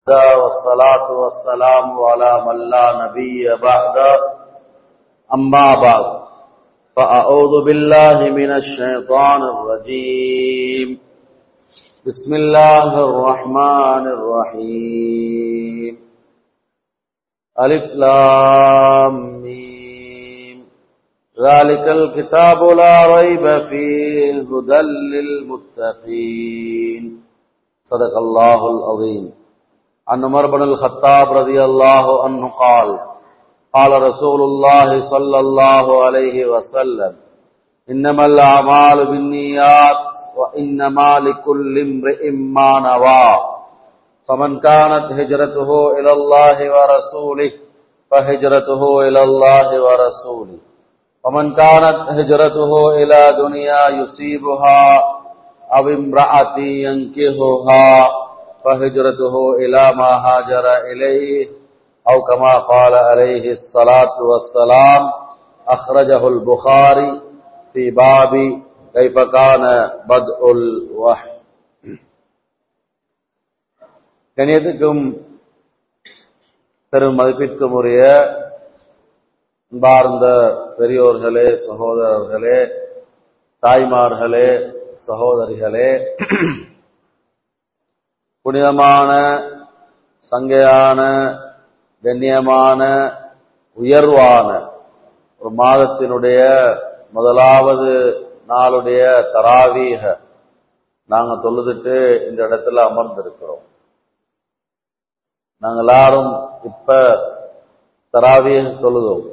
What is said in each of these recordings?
والصلاة والسلام على من لا نبي بعد أما بعد فأعوذ بالله من الشيطان الرجيم بسم الله الرحمن الرحيم ألف لام ميم ذلك الكتاب لا ريب فيه هدى للمتقين صدق الله العظيم عن عمر بن الخطاب رضي الله عنه قال قال رسول الله صلى الله عليه وسلم إنما الأعمال بالنيات وإنما لكل امرئ ما نوى فمن كانت هجرته إلى الله ورسوله فهجرته إلى الله ورسوله ومن كانت هجرته إلى دنيا يصيبها أو امرأة ينكهها فهجرته إلى ما هاجر إليه أو كما قال عليه الصلاة والسلام أخرجه البخاري في باب كيف كان بدء الوحي கணியத்துக்கும் பெரும் மதிப்பிற்கும் உரிய அன்பார்ந்த பெரியோர்களே சகோதரர்களே தாய்மார்களே சகோதரிகளே புனிதமான சங்கையான கண்ணியமான உயர்வான ஒரு மாதத்தினுடைய முதலாவது நாளுடைய தராவீக நாங்க தொழுதுட்டு இந்த இடத்துல அமர்ந்திருக்கிறோம் நாங்க எல்லாரும் இப்ப தராவீக தொழுதோம்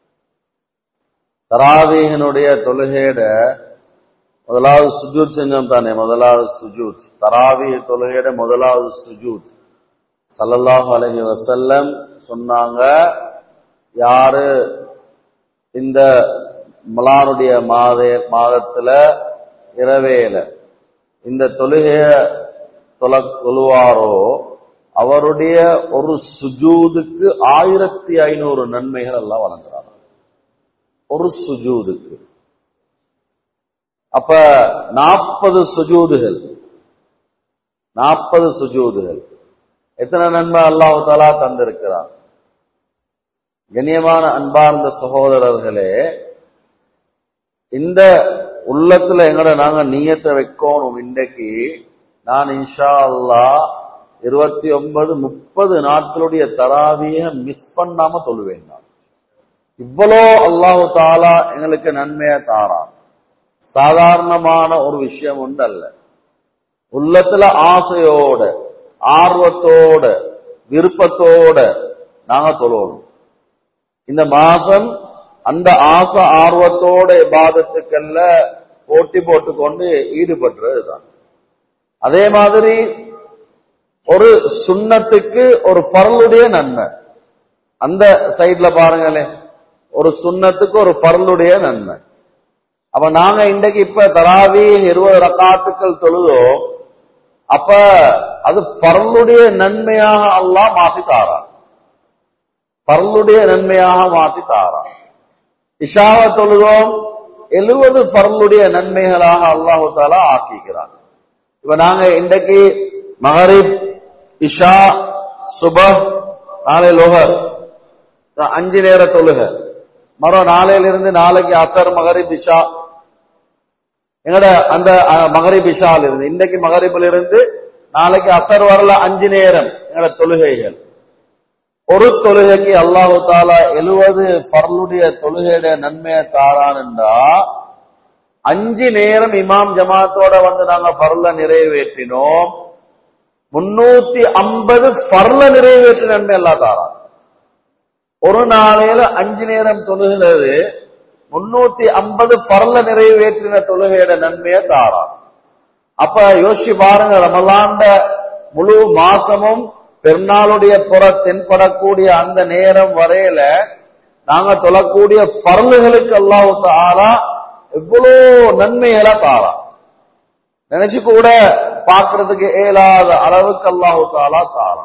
தராவீகனுடைய தொழுகையிட முதலாவது சுஜூத் செஞ்சோம் தானே முதலாவது சுஜூத் தராவிய தொழுகையிட முதலாவது சுஜூத் சல்லல்லாஹு அலஹி வசல்லம் சொன்னாங்க யாரு இந்த மலானுடைய மாத மாதத்துல இரவேல இந்த தொழுகைய தொல தொழுவாரோ அவருடைய ஒரு சுஜூதுக்கு ஆயிரத்தி ஐநூறு நன்மைகள் எல்லாம் வழங்குறாங்க ஒரு சுஜூதுக்கு அப்ப நாற்பது சுஜூதுகள் நாற்பது சுஜூதுகள் எத்தனை நன்மை அல்லாஹு தாலா தந்திருக்கிறார் கண்ணியமான அன்பார்ந்த சகோதரர்களே இந்த உள்ளத்துல எங்கட நாங்க நீயத்தை வைக்கணும் இன்றைக்கு நான் இன்ஷா அல்லா இருபத்தி ஒன்பது முப்பது நாட்களுடைய தராவிய மிஸ் பண்ணாம சொல்லுவேன் நான் இவ்வளோ அல்லாஹு தாலா எங்களுக்கு நன்மையை தாரான் சாதாரணமான ஒரு விஷயம் உண்டு அல்ல உள்ளத்துல ஆசையோட ஆர்வத்தோட விருப்பத்தோட நாங்க சொல்லணும் இந்த மாசம் அந்த ஆசை ஆர்வத்தோட பாதத்துக்கல்ல போட்டி போட்டுக்கொண்டு ஈடுபடுறதுதான் அதே மாதிரி ஒரு சுண்ணத்துக்கு ஒரு பரலுடைய நன்மை அந்த சைட்ல பாருங்களேன் ஒரு சுண்ணத்துக்கு ஒரு பரலுடைய நன்மை அப்ப நாங்க இன்றைக்கு இப்ப தராவி இருபது ரக்காத்துக்கள் தொழுதோம் அப்ப அது பரலுடைய நன்மையாக அல்லா மாத்தி தாரா பரலுடைய நன்மையாக மாத்தி தாரா இஷாவை தொழுதோம் எழுபது பரலுடைய நன்மைகளாக அல்லாஹு தாலா ஆக்கிக்கிறான் இப்ப நாங்க இன்றைக்கு மகரிப் இஷா சுப நாளை லோகர் அஞ்சு நேர தொழுக மரம் நாளையிலிருந்து நாளைக்கு அசர் மகரிப் இஷா எங்கட அந்த மகரிப் இஷால இருந்து இன்றைக்கு மகரிபில் இருந்து நாளைக்கு அசர் வரல அஞ்சு நேரம் எங்கட தொழுகைகள் ஒரு தொழுகைக்கு அல்லாஹு தாலா எழுவது பரலுடைய தொழுகையுடைய நன்மையை தாரான்டா அஞ்சு நேரம் இமாம் ஜமாத்தோட வந்து நாங்க பரல நிறைவேற்றினோம் முன்னூத்தி ஐம்பது பரல நிறைவேற்ற நன்மை எல்லாம் தாரான் ஒரு நாளையில அஞ்சு நேரம் தொழுகிறது முன்னூத்தி ஐம்பது பரல நிறைவேற்றின தொழுகையோட நன்மையை தாரான் அப்ப யோசிச்சு பாருங்க ரமலாண்ட முழு மாசமும் பெருநாளுடைய புற தென்படக்கூடிய அந்த நேரம் வரையில நாங்க தொழக்கூடிய பரலுகளுக்கு அல்லாஹு ஆளா எவ்வளோ நன்மைகளை தாரா நினைச்சு கூட பார்க்கறதுக்கு இயலாத அளவுக்கு அல்லாஹு தாலா தாரா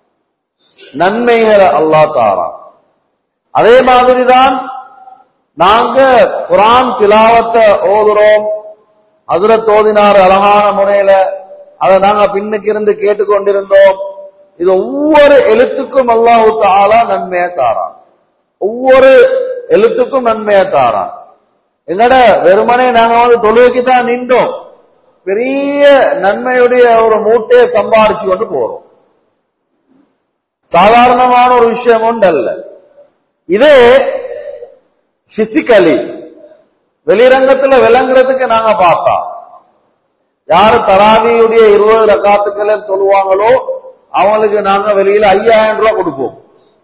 நன்மைகளை அல்லாஹ் தாரா அதே மாதிரிதான் நாங்க குரான் திலாவத்தை ஓதுறோம் அதுல தோதினார் அழகான முறையில அதை நாங்க பின்னுக்கு இருந்து கேட்டுக்கொண்டிருந்தோம் இது ஒவ்வொரு எழுத்துக்கும் அல்லாஹு தாலா நன்மையை தாரான் ஒவ்வொரு எழுத்துக்கும் நன்மையை தாரான் என்னடா வெறுமனே நாங்க வந்து தொழுகைக்கு தான் நின்றோம் பெரிய நன்மையுடைய ஒரு மூட்டையை சம்பாரிச்சு கொண்டு போறோம் சாதாரணமான ஒரு விஷயம் ஒன்று அல்ல இதே பிசிக்கலி வெளிரங்கத்துல விளங்குறதுக்கு நாங்க பார்த்தா யாரு தராவியுடைய இருபது ரக்காத்துக்களை சொல்லுவாங்களோ அவங்களுக்கு நாங்க வெளியில ஐயாயிரம் ரூபாய் கொடுப்போம்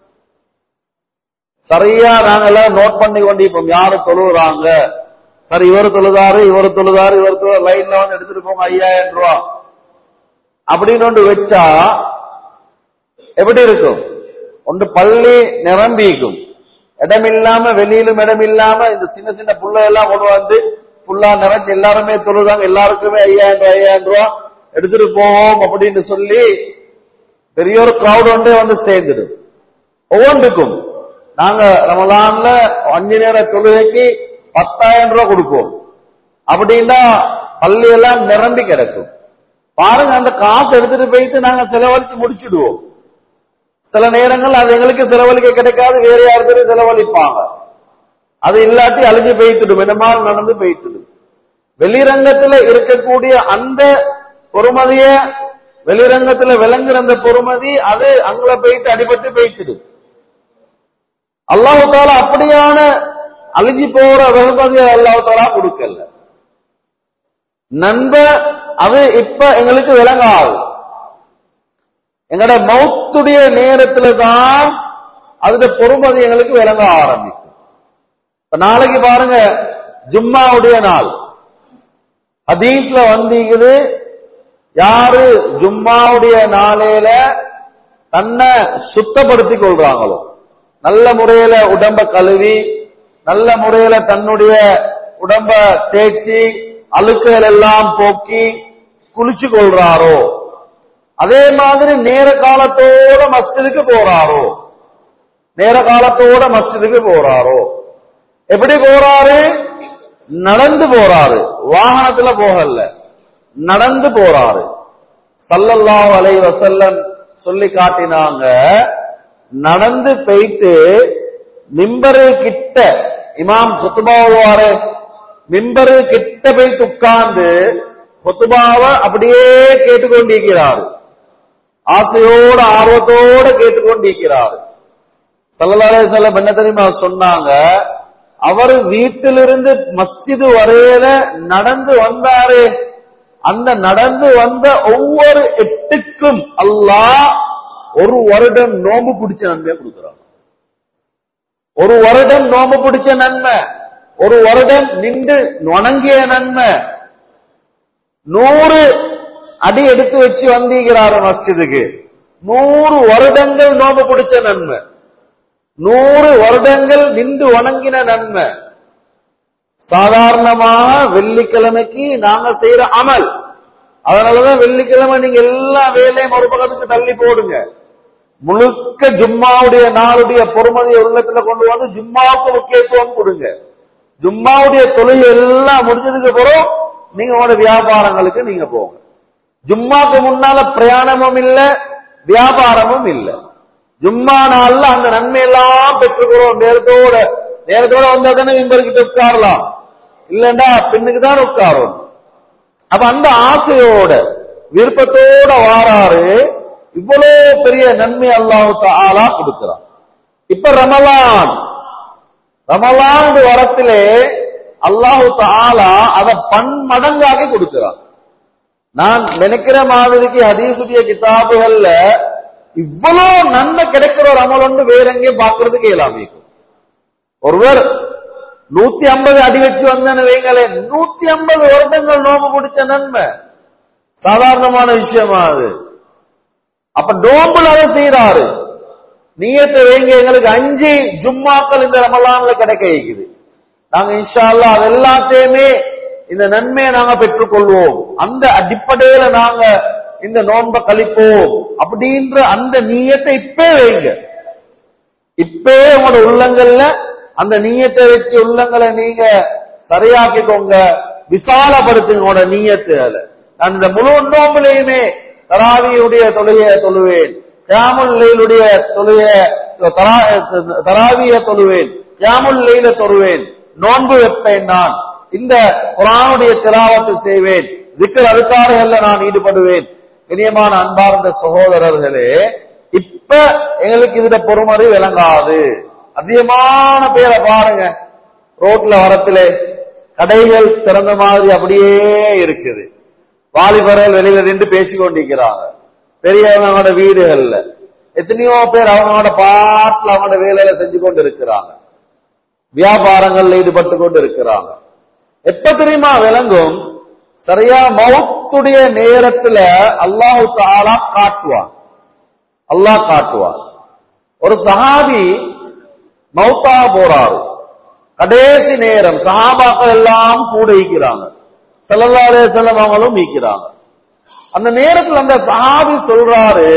சரியா நாங்கெல்லாம் நோட் பண்ணி கொண்டிருப்போம் யாரு தொழுகிறாங்க சரி இவர் தொழுதாரு இவர் தொழுதாரு இவர் தொழு லைன்ல வந்து எடுத்துட்டு போங்க ஐயாயிரம் ரூபாய் அப்படின்னு ஒன்று வச்சா எப்படி இருக்கும் ஒன்று பள்ளி நிரம்பிக்கும் இடம் இல்லாம வெளியிலும் இடம் இல்லாம இந்த சின்ன சின்ன புள்ள எல்லாம் கொண்டு வந்து புல்லா நிறைஞ்சு எல்லாருமே தொழுதாங்க எல்லாருக்குமே ஐயாயிரம் ரூபாய் ஐயாயிரம் ரூபாய் எடுத்துட்டு போவோம் அப்படின்னு சொல்லி பெரிய ஒரு கிரௌட் ஒன்றே வந்து சேர்ந்துடும் ஒவ்வொன்றுக்கும் நாங்க ரமலான்ல அஞ்சு நேர தொழுகைக்கு பத்தாயிரம் ரூபாய் கொடுப்போம் அப்படின்னா பள்ளி எல்லாம் நிரம்பி கிடக்கும் பாருங்க அந்த காசு எடுத்துட்டு போயிட்டு நாங்க செலவழிச்சு முடிச்சிடுவோம் சில நேரங்கள் அது எங்களுக்கு செலவழிக்க கிடைக்காது வேற யாருக்கும் செலவழிப்பாங்க அது இல்லாட்டி அழிஞ்சு பெய்த்துடும் என்னமால் நடந்து பெய்த்துடும் வெளிரங்கத்துல இருக்கக்கூடிய அந்த பொறுமதிய வெளிரங்கத்துல விளங்குற அந்த பொறுமதி அது அங்கள போயிட்டு அடிபட்டு பெய்த்துடும் அல்லாஹு தாலா அப்படியான அழிஞ்சு போற வெகுமதியை அல்லாஹு தாலா கொடுக்கல நண்ப அது இப்ப எங்களுக்கு விளங்காது எங்களோட மௌத்துடைய நேரத்துல தான் அதுல பொறுமதி எங்களுக்கு விளங்க ஆரம்பிக்கும் இப்ப நாளைக்கு பாருங்க ஜும்மாவுடைய நாள் ஹதீஸ்ல வந்தீங்குது யாரு ஜும்மாவுடைய நாளையில தன்னை சுத்தப்படுத்தி கொள்றாங்களோ நல்ல முறையில உடம்ப கழுவி நல்ல முறையில தன்னுடைய உடம்ப தேய்ச்சி அழுக்குகள் எல்லாம் போக்கி குளிச்சு கொள்றாரோ அதே மாதிரி நேர காலத்தோட மஸ்ஜிதுக்கு போறாரோ நேர காலத்தோட மஸ்ஜிதுக்கு போறாரோ எப்படி போறாரு நடந்து போறாரு வாகனத்துல போகல நடந்து போறாரு சல்லல்லாஹு அலைஹி வஸல்லம் சொல்லி காட்டினாங்க நடந்து போயிட்டு மிம்பரு கிட்ட இமாம் குத்துபாவாரு மிம்பரு கிட்ட போய் உட்கார்ந்து குத்துபாவை அப்படியே கேட்டுக்கொண்டிருக்கிறார் ஆசையோட ஆர்வத்தோட கேட்டுக்கொண்டிருக்கிறார் சல்லல்லாஹு செல்லம் என்ன தெரியுமா சொன்னாங்க அவர் வீட்டிலிருந்து மஸ்ஜிது வரையில நடந்து வந்தாரு அந்த நடந்து வந்த ஒவ்வொரு எட்டுக்கும் அல்லாஹ் ஒரு வருடம் நோம்பு பிடிச்ச நன்மையை கொடுக்கிறான் ஒரு வருடம் நோம்பு பிடிச்ச நன்மை ஒரு வருடம் நின்று வணங்கிய நன்மை நூறு அடி எடுத்து வச்சு வந்தீங்கிறாரு மஸ்ஜிதுக்கு நூறு வருடங்கள் நோம்பு பிடிச்ச நன்மை நூறு வருடங்கள் நின்று வணங்கின நன்மை சாதாரணமாக வெள்ளிக்கிழமைக்கு நாங்க செய்யற அமல் அதனாலதான் வெள்ளிக்கிழமை நீங்க எல்லா வேலையும் ஒரு பக்கத்துக்கு தள்ளி போடுங்க முழுக்க ஜும்மாவுடைய நாளுடைய பொறுமதியை உள்ளத்துல கொண்டு வந்து ஜும்மாவுக்கு முக்கியத்துவம் கொடுங்க ஜும்மாவுடைய தொழில் எல்லாம் முடிஞ்சதுக்கு பிறகு நீங்க உங்களோட வியாபாரங்களுக்கு நீங்க போங்க ஜும்மாக்கு முன்னால பிரயாணமும் இல்ல வியாபாரமும் இல்ல ஜும்மா நாள்ல அந்த நன்மை எல்லாம் பெற்றுக்கிறோம் நேரத்தோட நேரத்தோட வந்தா தானே மிம்பர்கிட்ட உட்காரலாம் இல்லண்டா பின்னுக்கு தான் உட்காரும் அப்ப அந்த ஆசையோட விருப்பத்தோட வாராரு இவ்வளவு பெரிய நன்மை அல்லாஹு தாலா கொடுக்கிறான் இப்ப ரமலான் ரமலான் வரத்திலே அல்லாஹு தாலா அதை பன்மடங்காக கொடுக்கிறான் நான் நினைக்கிற மாதிரிக்கு ஹதீசுடைய கிதாபுகள்ல இவ்வளவு நன்மை கிடைக்கிற ஒரு அமல் ஒன்று வேற எங்கேயும் பார்க்கறதுக்கு இயலாம இருக்கும் ஒருவர் நூத்தி ஐம்பது அடி வச்சு வந்தேன்னு வைங்களேன் நூத்தி ஐம்பது வருடங்கள் நோம்பு பிடிச்ச நன்மை சாதாரணமான விஷயமா அது அப்ப நோம்புல அதை செய்யறாரு நீயத்தை வைங்க எங்களுக்கு அஞ்சு ஜும்மாக்கள் இந்த ரமலான்ல கிடைக்க இருக்குது நாங்க இன்ஷா அல்லாஹ் அது எல்லாத்தையுமே இந்த நன்மையை நாங்க பெற்றுக்கொள்வோம் அந்த அடிப்படையில நாங்க இந்த நோன்பை கழிப்போம் அப்படின்ற அந்த நீயத்தை இப்பே வைங்க இப்பே உங்களோட உள்ளங்கள்ல அந்த நீயத்தை வச்சு உள்ளங்களை நீங்க சரியாக்கிக்கோங்க விசாலப்படுத்துங்க உங்களோட நீயத்தை அதுல. நான் இந்த முழு நோம்பிலையுமே தராவியுடைய தொழுகையை தொழுவேன் கியாமுல் லைலுடைய தொழுக தரா- தராவிய தொழுவேன் கியாமுல் லைல தொழுவேன் நோன்பு வைப்பேன் நான் இந்த குரானுடைய திலாவத்து செய்வேன் திக்கர் அதுக்காரர்கள்ல நான் ஈடுபடுவேன் இனியமான அன்பார்ந்த சகோதரர்களே இப்ப எங்களுக்கு இதுல பொறுமதி விளங்காது அதிகமான பேரை பாருங்க ரோட்ல வரத்திலே கடைகள் திறந்த மாதிரி அப்படியே இருக்குது வாலிபர்கள் வெளியில நின்று பேசிக் கொண்டிருக்கிறாங்க பெரியவங்களோட வீடுகள்ல எத்தனையோ பேர் அவங்களோட பாட்டுல அவங்களோட வேலையில செஞ்சு கொண்டு இருக்கிறாங்க வியாபாரங்கள்ல ஈடுபட்டு கொண்டு இருக்கிறாங்க எப்ப தெரியுமா விளங்கும் சரியா மௌத்துடைய நேரத்துல அல்லாஹு தாலா காட்டுவான் அல்லாஹ் காட்டுவான் ஒரு சஹாபி மௌத்தா போறாரு கடைசி நேரம் சஹாபாக்கள் எல்லாம் கூட ஈக்கிறாங்க ஸல்லல்லாஹு அலைஹி வஸல்லம் அவங்களும் ஈக்கிறாங்க அந்த நேரத்துல அந்த சஹாபி சொல்றாரு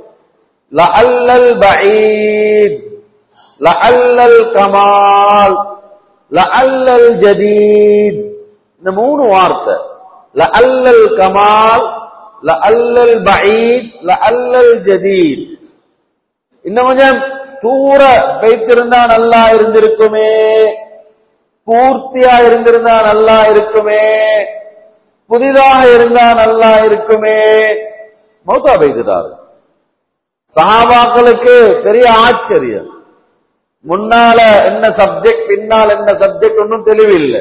லஅல்லல் பஈத் லஅல்லல் கமால் லஅல்லல் ஜதீத் இந்த மூணு வார்த்தை லஅல்லல் கமால் லஅல்லல் பஈத் லஅல்லல் ஜதீத் இன்னும் கொஞ்சம் தூர வைத்திருந்தா நல்லா இருந்திருக்குமே பூர்த்தியா இருந்திருந்தா நல்லா இருக்குமே புதிதாக இருந்தா நல்லா இருக்குமே மௌத்தா பெய்துட்டாரு சஹாபாக்களுக்கு பெரிய ஆச்சரியம் முன்னால என்ன சப்ஜெக்ட் பின்னால் என்ன சப்ஜெக்ட் ஒன்றும் தெளிவில்லை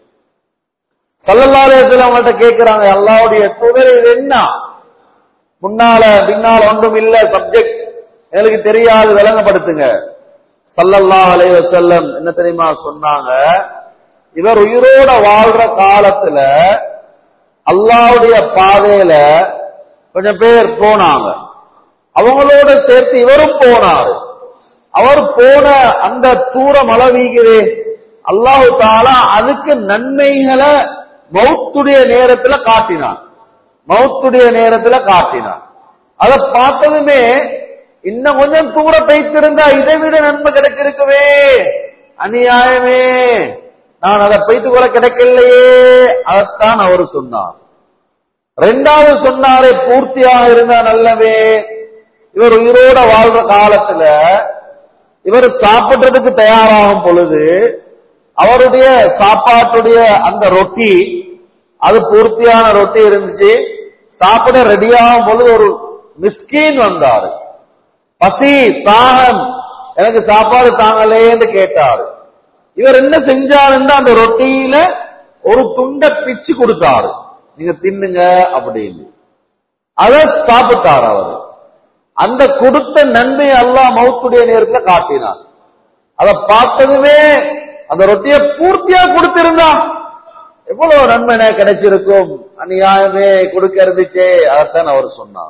சல்லல்லாலயத்தில் அவங்கள்ட்ட கேட்கிறாங்க அல்லாவுடைய துணை இது என்ன முன்னால பின்னால் ஒன்றும் இல்ல சப்ஜெக்ட் எங்களுக்கு தெரியாது விளங்கப்படுத்துங்க சல்லல்லாஹு அலைஹி வஸல்லம் என்ன தெரியுமா சொன்னாங்க இவர் உயிரோட வாழ்ற காலத்துல அல்லாஹ்வுடைய பாதையில கொஞ்சம் பேர் போனாங்க அவங்களோட சேர்த்து இவரும் போனாரு அவர் போன அந்த தூரம் அளவீகிறே அல்லாஹு தாலா அதுக்கு நன்மைகளை மௌத்துடைய நேரத்துல காட்டினான் மௌத்துடைய நேரத்துல காட்டினான் அதை பார்த்ததுமே இன்னும் கொஞ்சம் தூர வைத்திருந்தா இதை விட நன்மை கிடைச்சிருக்குமே அநியாயமே நான் அதை பைத்து கூட கிடைக்கலையே அதைத்தான் அவர் சொன்னார் ரெண்டாவது சொன்னாரே பூர்த்தியாக இருந்தா நல்லவே இவர் உயிரோட வாழ்ற காலத்துல இவர் சாப்பிடுறதுக்கு தயாராகும் பொழுது அவருடைய சாப்பாட்டுடைய அந்த ரொட்டி அது பூர்த்தியான ரொட்டி இருந்துச்சு சாப்பிட ரெடியாகும் பொழுது ஒரு மிஸ்கீன் வந்தாரு பசி தாகம் எனக்கு சாப்பாடு தாங்கலேன்னு கேட்டாரு இவர் என்ன செஞ்சாருன்னா அந்த ரொட்டியில ஒரு துண்டை பிச்சு கொடுத்தாரு நீங்க தின்னுங்க அப்படின்னு அதை சாப்பிட்டார் அவர் அந்த கொடுத்த நன்மை அல்லாஹ் மௌத்துடைய நேரத்துல காட்டினார் அதை பார்த்ததுமே அந்த ரொட்டியை பூர்த்தியா கொடுத்திருந்தா எவ்வளவு நன்மை எனக்கு கிடைச்சிருக்கும் அநியாயமே கொடுக்க இருந்துச்சே அதைத்தான் அவர் சொன்னார்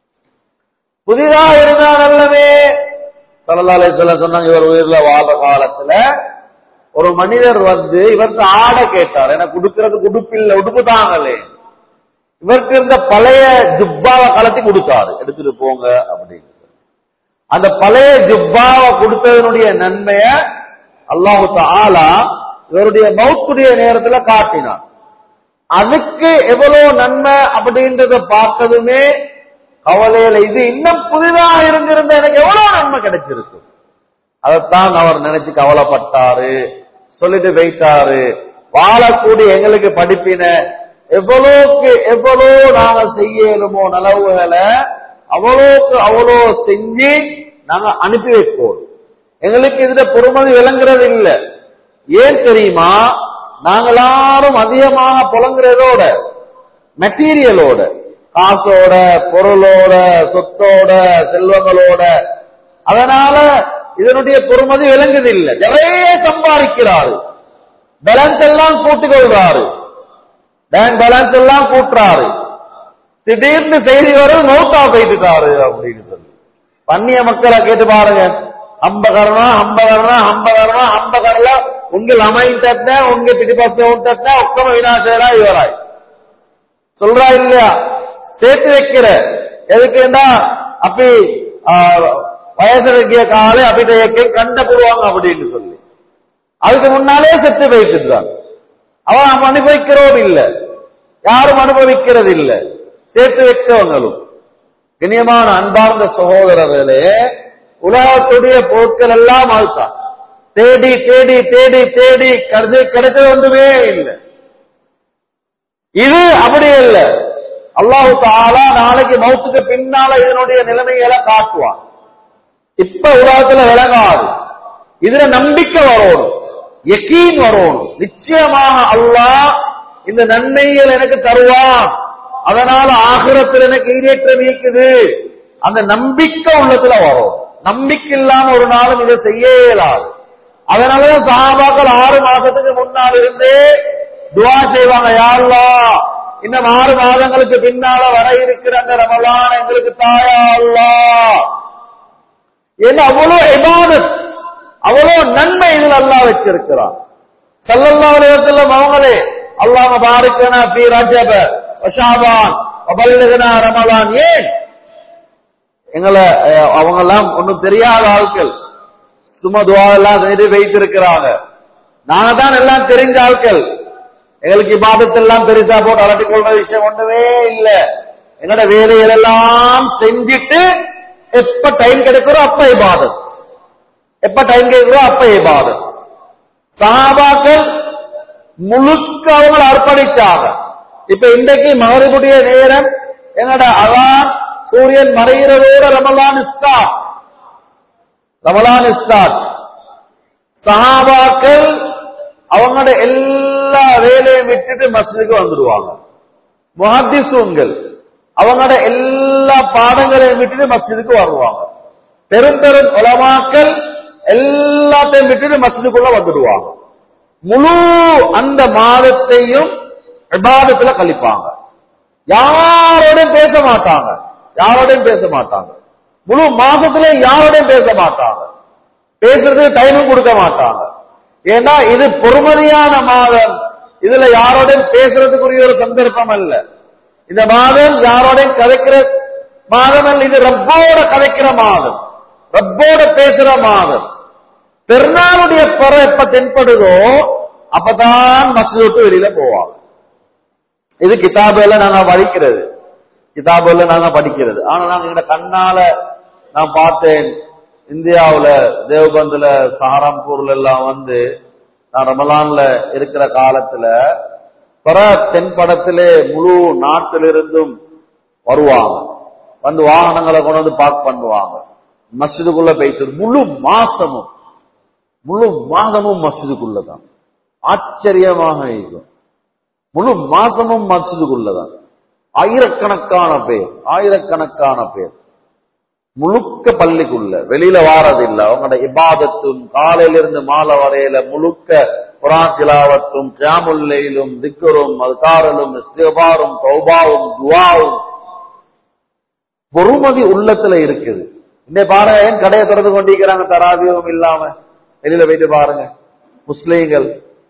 புதிதா இருந்தா நல்லவே சல்லல்லாஹு அலைஹி வஸல்லம் சொன்னாங்க இவர் உயிர்ல வாழ்ற காலத்துல ஒரு மனிதர் வந்து இவருக்கு ஆடை கேட்டார் எனக்கு கொடுக்கறதுக்கு உடுப்பில்லை உடுப்பு தாங்களே இவருக்கு இருந்த பழைய ஜுப்பாவை கலத்தி கொடுத்தாரு எடுத்துட்டு போங்க அப்படின்னு அந்த பழைய ஜுப்பாவை கொடுத்ததனுடைய நன்மைய அல்லாஹு தாலா இவருடைய மௌத்துடைய நேரத்துல காட்டினார் அதுக்கு எவ்வளவு நன்மை அப்படின்றத பார்த்ததுமே கவலையில இது இன்னும் புதிதாக இருந்திருந்த எனக்கு எவ்வளவு நன்மை கிடைச்சிருக்கும் அதைத்தான் அவர் நினைச்சு கவலைப்பட்டாரு சொல்லிட்டு வைத்தாரு வாழக்கூடிய எங்களுக்கு படிப்பின எவ்வளோக்கு எவ்வளோ நாங்க செய்யலுமோ நலவுகளை அவ்வளோக்கு அவ்வளோ செஞ்சு நாங்க அனுப்பி வைப்போம் எங்களுக்கு இதுல பொறுமதி விளங்குறது இல்ல ஏன் தெரியுமா நாங்க எல்லாரும் அதிகமாக புலங்குறதோட மெட்டீரியலோட காசோட பொருளோட சொத்தோட செல்வங்களோட அதனால இதனுடைய பொறுமதி விளங்குது இல்ல நிறைய சம்பாதிக்கிறாரு பேலன்ஸ் எல்லாம் கூட்டிக் கொள்றாரு பேங்க் பேலன்ஸ் எல்லாம் கூட்டுறாரு திடீர்னு செய்தி வரும் நோட்டா போயிட்டுட்டாரு அப்படின்னு சொல்லி பன்னிய மக்களை கேட்டு பாருங்க அம்பகரணா அம்பகரணா அம்பகரணா அம்பகரல உங்கள் அமைந்தட்ட உங்க பிடிப்பத்த உண்டட்ட ஒக்கம வினாசரா இவராய் சொல்றா இல்லையா சேர்த்து வைக்கிற எதுக்குன்னா அப்படி வயசுல இருக்கிய காலை அப்படி கண்ட போடுவாங்க அப்படின்னு சொல்லி அதுக்கு முன்னாலே செத்து வைத்துட்டான் அவன் அனுபவிக்கிறோம் இல்ல யாரும் அனுபவிக்கிறது இல்ல சேர்த்து வைக்கிறவங்களும் கண்ணியமான அன்பார்ந்த சகோதரர்களே உலகத்துடைய பொருட்கள் எல்லாம் அதுதான் தேடி தேடி தேடி தேடி கருது கிடைச்சது ஒன்றுமே இல்லை இது அப்படி இல்லை அல்லாஹு தாலா நாளைக்கு மௌத்துக்கு பின்னால இதனுடைய நிலைமைகளை காட்டுவான் இப்ப உலகத்துல விளங்காது இதுல நம்பிக்கை வரணும் யக்கீன் வரணும் நிச்சயமாக அல்லாஹ் இந்த நன்மைகள் எனக்கு தருவான் அதனால ஆகிரத்தில் எனக்கு ஈரேற்றம் இருக்குது அந்த நம்பிக்கை உள்ளத்துல வரும் நம்பிக்கை இல்லாம ஒரு நாளும் இதை செய்ய இயலாது அதனாலதான் சஹாபாக்கள் ஆறு மாசத்துக்கு முன்னால் இருந்தே துவா செய்வாங்க யாழ்லா இன்னும் ஆறு மாதங்களுக்கு பின்னால வர இருக்கிற அந்த ரமலான் எங்களுக்கு தாயா அல்லா ஏன்னா அவ்வளவு இபாதத் அவ்வளவு நன்மை இதில் அல்லாஹ் வச்சிருக்கிறான் சல்லல்லாஹு அலைஹி வஸல்லம் அவங்களே அல்லாஹ் பாரிக்கனா ஃபீ ரஜப வஷாபான் வபல்லிகனா ரமலான் ஏன் எங்களை அவங்க எல்லாம் ஒன்னும் தெரியாத ஆட்கள் சும்மா துவா எல்லாம் செய்து வைத்திருக்கிறாங்க நாங்க தான் எல்லாம் தெரிஞ்ச ஆட்கள் எங்களுக்கு இபாதத்தெல்லாம் பெருசா போட்டு அலட்டிக் கொள்ற விஷயம் ஒண்ணுமே இல்ல எங்களோட வேலைகள் எல்லாம் செஞ்சுட்டு எப்ப டைம் கிடைக்கிறோ அப்ப இபாதத் எப்ப டைம் கிடைக்கிறோ அப்ப இபாதத் சஹாபாக்கள் முழுக்க அவங்க அர்ப்பணிச்சாங்க இப்ப இன்றைக்கு மகரிபுடைய நேரம் என்னோட அதான் சூரியன் மறைகிறதோட ரமலான் ஸ்டார்ட் ரமலான் ஸ்டார்ட் சஹாபாக்கள் அவங்களோட எல்லா வேலையும் விட்டுட்டு மஸ்ஜிதுக்கு வந்துடுவாங்க முஹத்திசூன்கள் அவங்களோட எல்லா பாடங்களையும் விட்டுட்டு மஸ்ஜிதுக்கு வருவாங்க பெரும் பெரும் உலமாக்கள் எல்லாத்தையும் விட்டுட்டு மஸ்ஜிதுக்குள்ள வந்துடுவாங்க முழு அந்த மாதத்தையும் விவாதத்துல கழிப்பாங்க யாரோடையும் பேச மாட்டாங்க யாரோடையும் பேச மாட்டாங்க முழு மாசத்துல யாரோடையும் பேச மாட்டாங்க பேசுறதுக்கு டைமும் கொடுக்க மாட்டாங்க ஏன்னா இது பொறுமதியான மாதம் இதுல யாரோடையும் பேசுறதுக்குரிய ஒரு சந்தர்ப்பம் அல்ல இந்த மாதம் யாரோடையும் கதைக்கிற மாதம் அல்ல இது ரப்போட கதைக்கிற மாதம் ரப்போட பேசுற மாதம் பெருநாளுடைய பிற எப்ப தென்படுதோ அப்பதான் மசூத் விட்டு வெளியில போவாங்க இது கிதாபுல நாங்க படிக்கிறது கிதாபுல நாங்க படிக்கிறது ஆனா நாங்க எங்க கண்ணால நான் பார்த்தேன் இந்தியாவுல தேவபந்துல சஹராம்பூர்ல எல்லாம் வந்து நான் ரமலான்ல இருக்கிற காலத்துல பிற தென்படத்திலே முழு நாட்டிலிருந்தும் வருவாங்க வந்து வாகனங்களை கொண்டு வந்து பார்க் பண்ணுவாங்க மஸ்ஜிதுக்குள்ள போயிட்டு முழு மாசமும் முழு மாதமும் மஸ்ஜிதுக்குள்ளதான் ஆச்சரியமாக இருக்கும் முழு மாசமும் மஸ்ஜிதுக்குள்ளதான் ஆயிரக்கணக்கான பேர் ஆயிரக்கணக்கான பேர் முழுக்க பள்ளிக்குள்ள வெளியில வாரதில்லை அவங்களோட இபாதத்தும் காலையிலிருந்து மாலை வரையில முழுக்க குரான் திலாவத்தும் கியாமுல்லையிலும் திக்கரும் அதுகாரலும் இஸ்திபாரும் தௌபாவும் துவாவும் பொறுமதி உள்ளத்துல இருக்குது இந்த பாருங்க ஏன் கடையை திறந்து கொண்டிருக்கிறாங்க தராதியும் இல்லாம வெளியில போயிட்டு பாருங்க முஸ்லீம்கள்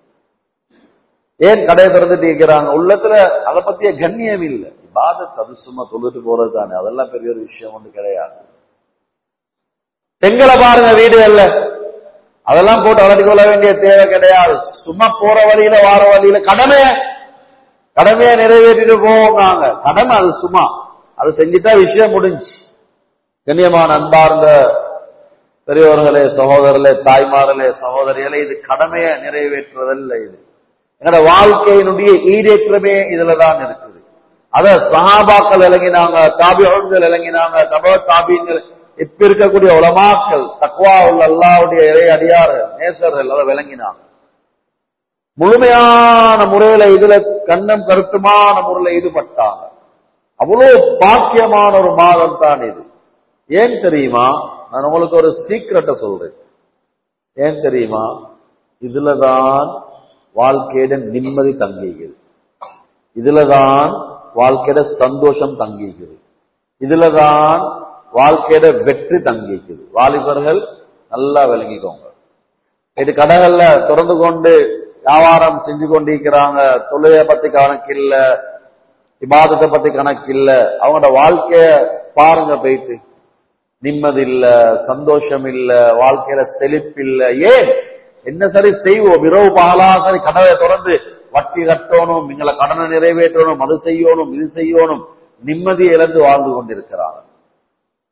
ஏன் கடையை திறந்துட்டு இருக்கிறாங்க உள்ளத்துல அதை பத்திய கண்ணியம் இல்லை பாதத் அது சும்மா தொழுட்டு போறது தானே அதெல்லாம் பெரிய ஒரு விஷயம் ஒன்று கிடையாது பெண்களை பாருங்க வீடுகள்ல அதெல்லாம் போட்டு வளர்த்து கொள்ள வேண்டிய தேவை கிடையாது சும்மா போற வழியில வார வழியில கடமைய கடமையை நிறைவேற்றிட்டு போவாங்க கடமை அது சும்மா அது செஞ்சுட்டா விஷயம் முடிஞ்சு கண்ணியமான அன்பார்ந்த பெரியவர்களே சகோதரர்களே தாய்மார்களே சகோதரிகளே இது கடமையை நிறைவேற்றுவதல்ல இது என்னோட வாழ்க்கையினுடைய ஈடேற்றமே இதுலதான் இருக்குது அத சஹாபாக்கள் இறங்கினாங்க தாபிகள் இறங்கினாங்க தப தாபியங்கள் இப்ப இருக்கக்கூடிய உலமாக்கள் தக்குவா உள்ள அல்லாவுடைய இறை அடியார்கள் நேசர்கள் அதை விளங்கினாங்க முழுமையான முறையில இதுல கண்ணம் கருத்துமான முறையில ஈடுபட்டாங்க அவ்வளவு பாக்கியமான ஒரு மாதம் தான் இது ஏன் தெரியுமா நான் உங்களுக்கு ஒரு சீக்கிரட்டை சொல்றேன் ஏன் தெரியுமா இதுலதான் வாழ்க்கையிட நிம்மதி தங்கிக்குது இதுலதான் வாழ்க்கையிட சந்தோஷம் தங்கிக்குது இதுலதான் வாழ்க்கையிட வெற்றி தங்கிக்குது வாலிபர்கள் நல்லா விளங்கிக்கோங்க இது கடைகள்ல திறந்து கொண்டு வியாபாரம் செஞ்சு கொண்டிருக்கிறாங்க தொழிலை பத்தி கணக்கு இல்ல இபாதத்தை பத்தி கணக்கு இல்ல அவங்களோட வாழ்க்கைய பாருங்க போயிட்டு நிம்மதி இல்ல சந்தோஷம் இல்ல வாழ்க்கையில செழிப்பு இல்ல ஏன் என்ன சரி செய்வோம் இரவு பகலா சரி கடவை திறந்து வட்டி கட்டணும் எங்களை கடனை நிறைவேற்றணும் அது செய்யணும் இது செய்யணும் நிம்மதியை இழந்து வாழ்ந்து கொண்டிருக்கிறாங்க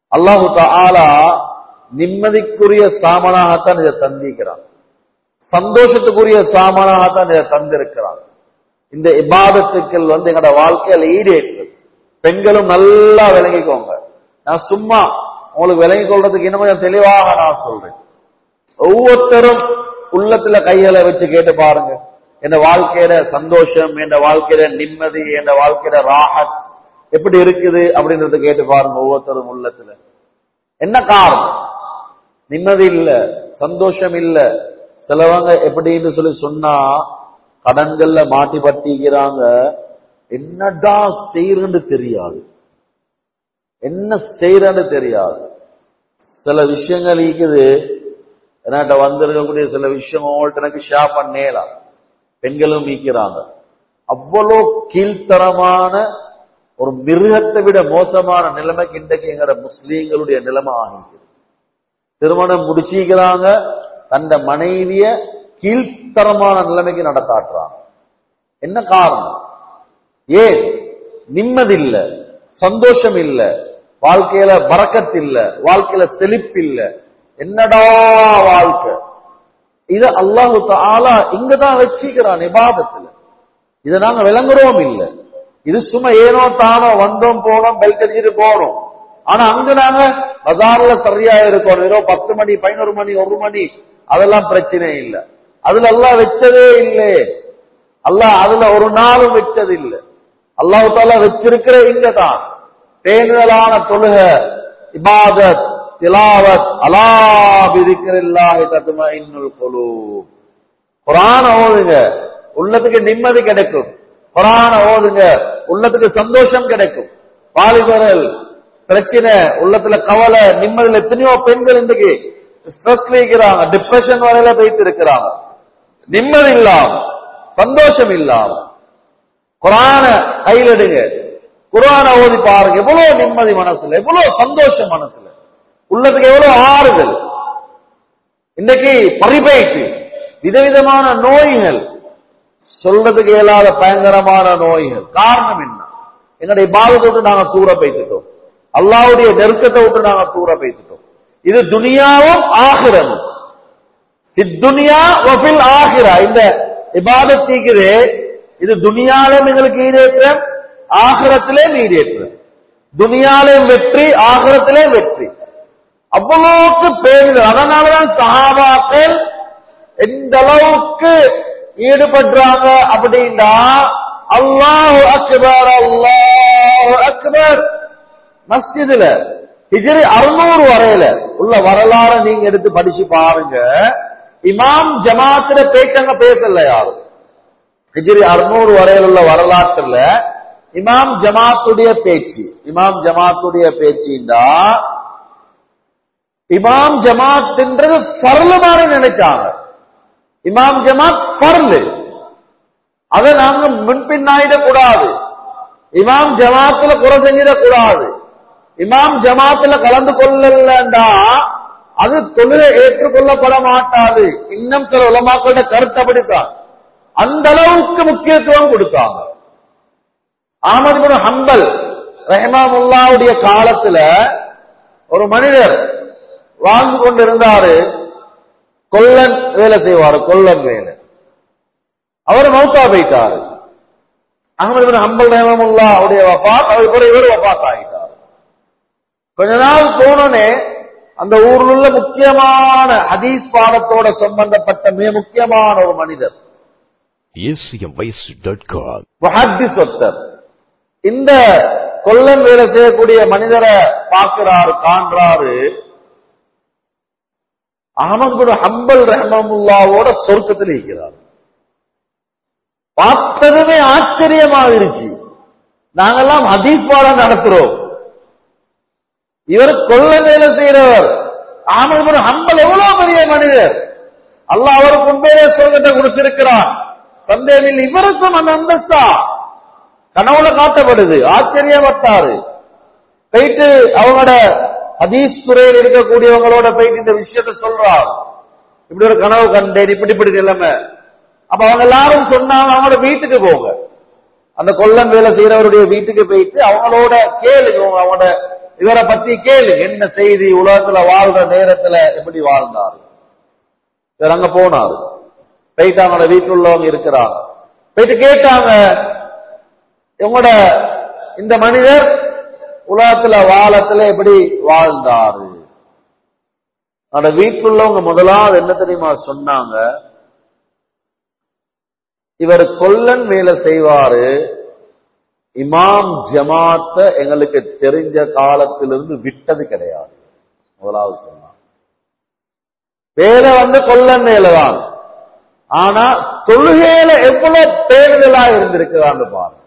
அல்லாஹு தாலா நிம்மதிக்குரிய சாமனாகத்தான் இதை தந்திக்கிறான் சந்தோஷத்துக்குரிய சாமானாகத்தான் இதை தந்திருக்கிறான் இந்த இபாதத்துக்கள் வந்து எங்களோட வாழ்க்கையில ஈடேற்று பெண்களும் நல்லா விளங்கிக்கோங்க நான் சும்மா உங்களுக்கு விளங்கிக் கொள்றதுக்கு இன்னும் கொஞ்சம் தெளிவாக நான் சொல்றேன் ஒவ்வொருத்தரும் உள்ளத்துல கைகளை வச்சு கேட்டு பாருங்க என் வாழ்க்கையில சந்தோஷம் என் வாழ்க்கையில நிம்மதி என் வாழ்க்கையில ராகத் எப்படி இருக்குது அப்படின்றத கேட்டு பாருங்க ஒவ்வொருத்தரும் உள்ளத்துல என்ன காரணம் நிம்மதி இல்ல சந்தோஷம் இல்ல சிலவங்க எப்படின்னு சொல்லி சொன்னா கடன்கள்ல மாட்டி பட்டிக்கிறாங்க என்னடா செய்யறன்னு தெரியாது என்ன செய்யறன்னு தெரியாது சில விஷயங்கள் இருக்குது என்கிட்ட வந்திருக்கக்கூடிய சில விஷயம் உங்கள்ட்ட எனக்கு ஷேர் பண்ணேலாம் பெண்களும் மீக்கிறாங்க அவ்வளோ கீழ்த்தரமான ஒரு மிருகத்தை விட மோசமான நிலைமைக்கு இன்றைக்கு எங்கிற முஸ்லீம்களுடைய நிலைமை ஆகிக்குது திருமணம் முடிச்சிக்கிறாங்க தந்த மனைவிய கீழ்த்தரமான நிலைமைக்கு நடத்தாட்டுறாங்க என்ன காரணம் ஏன் நிம்மதி இல்ல சந்தோஷம் இல்ல வாழ்க்கையில பறக்கத்து இல்ல வாழ்க்கையில செழிப்பு இல்ல என்னடா வாழ்க்கை இத அல்லாஹு தாலா இங்கதான் வச்சிக்கிறான் இபாதத்துல இதை நாங்க விளங்குறோம் இல்ல இது சும்மா ஏனோ தானோ வந்தோம் போனோம் பெல் தெரிஞ்சுட்டு போறோம் ஆனா அங்க நாங்க பஜார்ல சரியா இருக்கோம் ஏதோ பத்து மணி பதினோரு மணி ஒரு மணி அதெல்லாம் பிரச்சனை இல்ல அதுல எல்லாம் வச்சதே இல்லை அல்லாஹ் அதுல ஒரு நாளும் வச்சது இல்ல அல்லாஹு தாலா வச்சிருக்கிற இங்க தான் பேணுதலான தொழுக இபாதத் திலாவத் அலா பிதிக்கிறில்லாஹி தத்துமா இன்னுல் குலூ குரான ஓதுங்க உள்ளத்துக்கு நிம்மதி கிடைக்கும் குரான ஓதுங்க உள்ளத்துக்கு சந்தோஷம் கிடைக்கும் வாலிபர்கள் பிரச்சனை உள்ளத்துல கவலை நிம்மதியில் எத்தனையோ பெண்கள் இன்றைக்கு ஸ்ட்ரெஸ் இருக்கிறாங்க டிப்ரெஷன் வரையில போயிட்டு இருக்கிறாங்க நிம்மதி இல்லாம சந்தோஷம் இல்லாம குரான கையில் எடுங்க குரான ஓதி பாருங்க எவ்வளவு நிம்மதி மனசுல எவ்வளவு சந்தோஷம் மனசுல உள்ளத்துக்கு எவ்வளவு ஆறுதல் இன்னைக்கு பரிபயிற்சி விதவிதமான நோய்கள் சொல்றதுக்கு இயலாத பயங்கரமான நோய்கள் காரணம் என்ன எங்களுடைய பாதத்தை விட்டு நாங்க தூர பேசிட்டோம் அல்லாவுடைய நெருக்கத்தை விட்டு நாங்க தூர பேசிட்டோம் இது துனியாவும் ஆகிரம் இத்துனியா வபில் ஆகிரா இந்த இபாதத்தீக்குது இது துனியாலும் எங்களுக்கு ஈடேற்றம் ஆகிரத்திலே ஈடேற்றம் துனியாலையும் வெற்றி ஆகிரத்திலே வெற்றி அவ்வளவுக்கு பேருதல் அதனாலதான் சஹாபாக்கள் எந்த அளவுக்கு ஈடுபடுறாங்க அப்படின்னா அல்லாஹு அக்பர் அல்லாஹு அக்பர் மஸ்ஜிதுல ஹிஜ்ரி அறுநூறு வரையில உள்ள வரலாறு நீங்க எடுத்து படிச்சு பாருங்க இமாம் ஜமாத்துல பேச்சங்க பேசல யாரும் ஹிஜ்ரி அறுநூறு வரையில் உள்ள வரலாற்றுல இமாம் ஜமாத்துடைய பேச்சு இமாம் ஜமாத்துடைய பேச்சுண்டா இமாம் ஜமாத்ன்றது பரலு மாதிரி நினைச்சாங்க இமாம் ஜமாத் பரலு அதை நாங்க முன்பின்னாயிடக்கூடாது இமாம் ஜமாத்துல குறை செஞ்சிடக்கூடாது இமாம் ஜமாத்துல கலந்து கொள்ளலண்டா அது தொழிலை ஏற்றுக்கொள்ளப்பட மாட்டாது இன்னும் சில உலமாக்களோட கருத்து அப்படித்தான் அந்த அளவுக்கு முக்கியத்துவம் கொடுத்தாங்க ஆமது பின் ஹம்பல் ரஹ்மாமுல்லாவுடைய காலத்துல ஒரு மனிதர் வாழ்ந்து கொண்டிருந்தாரு கொல்லன் வேலை செய்வாரு கொல்லன் வேலை அவர் மௌத்தா போயிட்டாரு அகமது பின் ஹம்பல் ரஹ்மமுல்லா உடைய வபாத் அவர் கூட இவர் வபாத் ஆகிட்டார் கொஞ்ச நாள் போனோனே அந்த ஊர்ல உள்ள முக்கியமான ஹதீஸ் பாடத்தோட சம்பந்தப்பட்ட மிக முக்கியமான ஒரு மனிதர் acmvoice.com முஹத்திஸ் ஒருத்தர் இந்த கொல்லன் வேலை செய்யக்கூடிய மனிதரை பார்க்கிறாரு காண்றாரு அகமது பின் ஹம்பல் ரஹமமுல்லாவோட சொர்க்கத்தில் இருக்கிறார் பார்த்ததுமே ஆச்சரியமாயிருச்சு நாங்கெல்லாம் ஹதீஸ் பாடம் நடத்துறோம் இவர் கொல்ல வேலை செய்கிறவர் அகமது பின் ஹம்பல் எவ்வளவு பெரிய மனிதர் அல்லாஹ் அவருக்கு உண்மையிலே சொர்க்கத்தை கொடுத்திருக்கிறான் சந்தேகமில் இவருக்கும் அந்த அந்தஸ்தா கனவுல காட்டப்படுது ஆச்சரியப்பட்டாரு போயிட்டு அவங்களோட ஹதீஸ் துறையில் இருக்கக்கூடியவங்களோட போயிட்டு இந்த விஷயத்த சொல்றார் இப்படி ஒரு கனவு கண்டேன் இப்படி இப்படி நிலைமை அப்ப அவங்க எல்லாரும் சொன்னாங்க அவங்களோட வீட்டுக்கு போங்க அந்த கொல்லன் வேலை செய்யறவருடைய வீட்டுக்கு போயிட்டு அவங்களோட கேளுங்க அவங்களோட இவரை பத்தி கேளு என்ன செய்தி உலகத்துல வாழ்ற நேரத்துல எப்படி வாழ்ந்தாரு இவர் அங்க போனாரு போயிட்டு அவனோட வீட்டுல உள்ளவங்க இருக்கிறாங்க போயிட்டு கேட்டாங்க இவங்களோட இந்த மனிதர் உலகத்துல வாழத்துல எப்படி வாழ்ந்தாரு அவனோட வீட்டுல உள்ளவங்க முதலாவது என்ன தெரியுமா சொன்னாங்க இவர் கொல்லன் வேலை செய்வாரு இமாம் ஜமாத்த எங்களுக்கு தெரிஞ்ச காலத்திலிருந்து விட்டது கிடையாது முதலாவது சொன்னாங்க வேலை வந்து கொல்லன் வேலை தான் ஆனா தொழுகையில எவ்வளவு பேருதலா இருந்திருக்கிறான்னு பாருங்க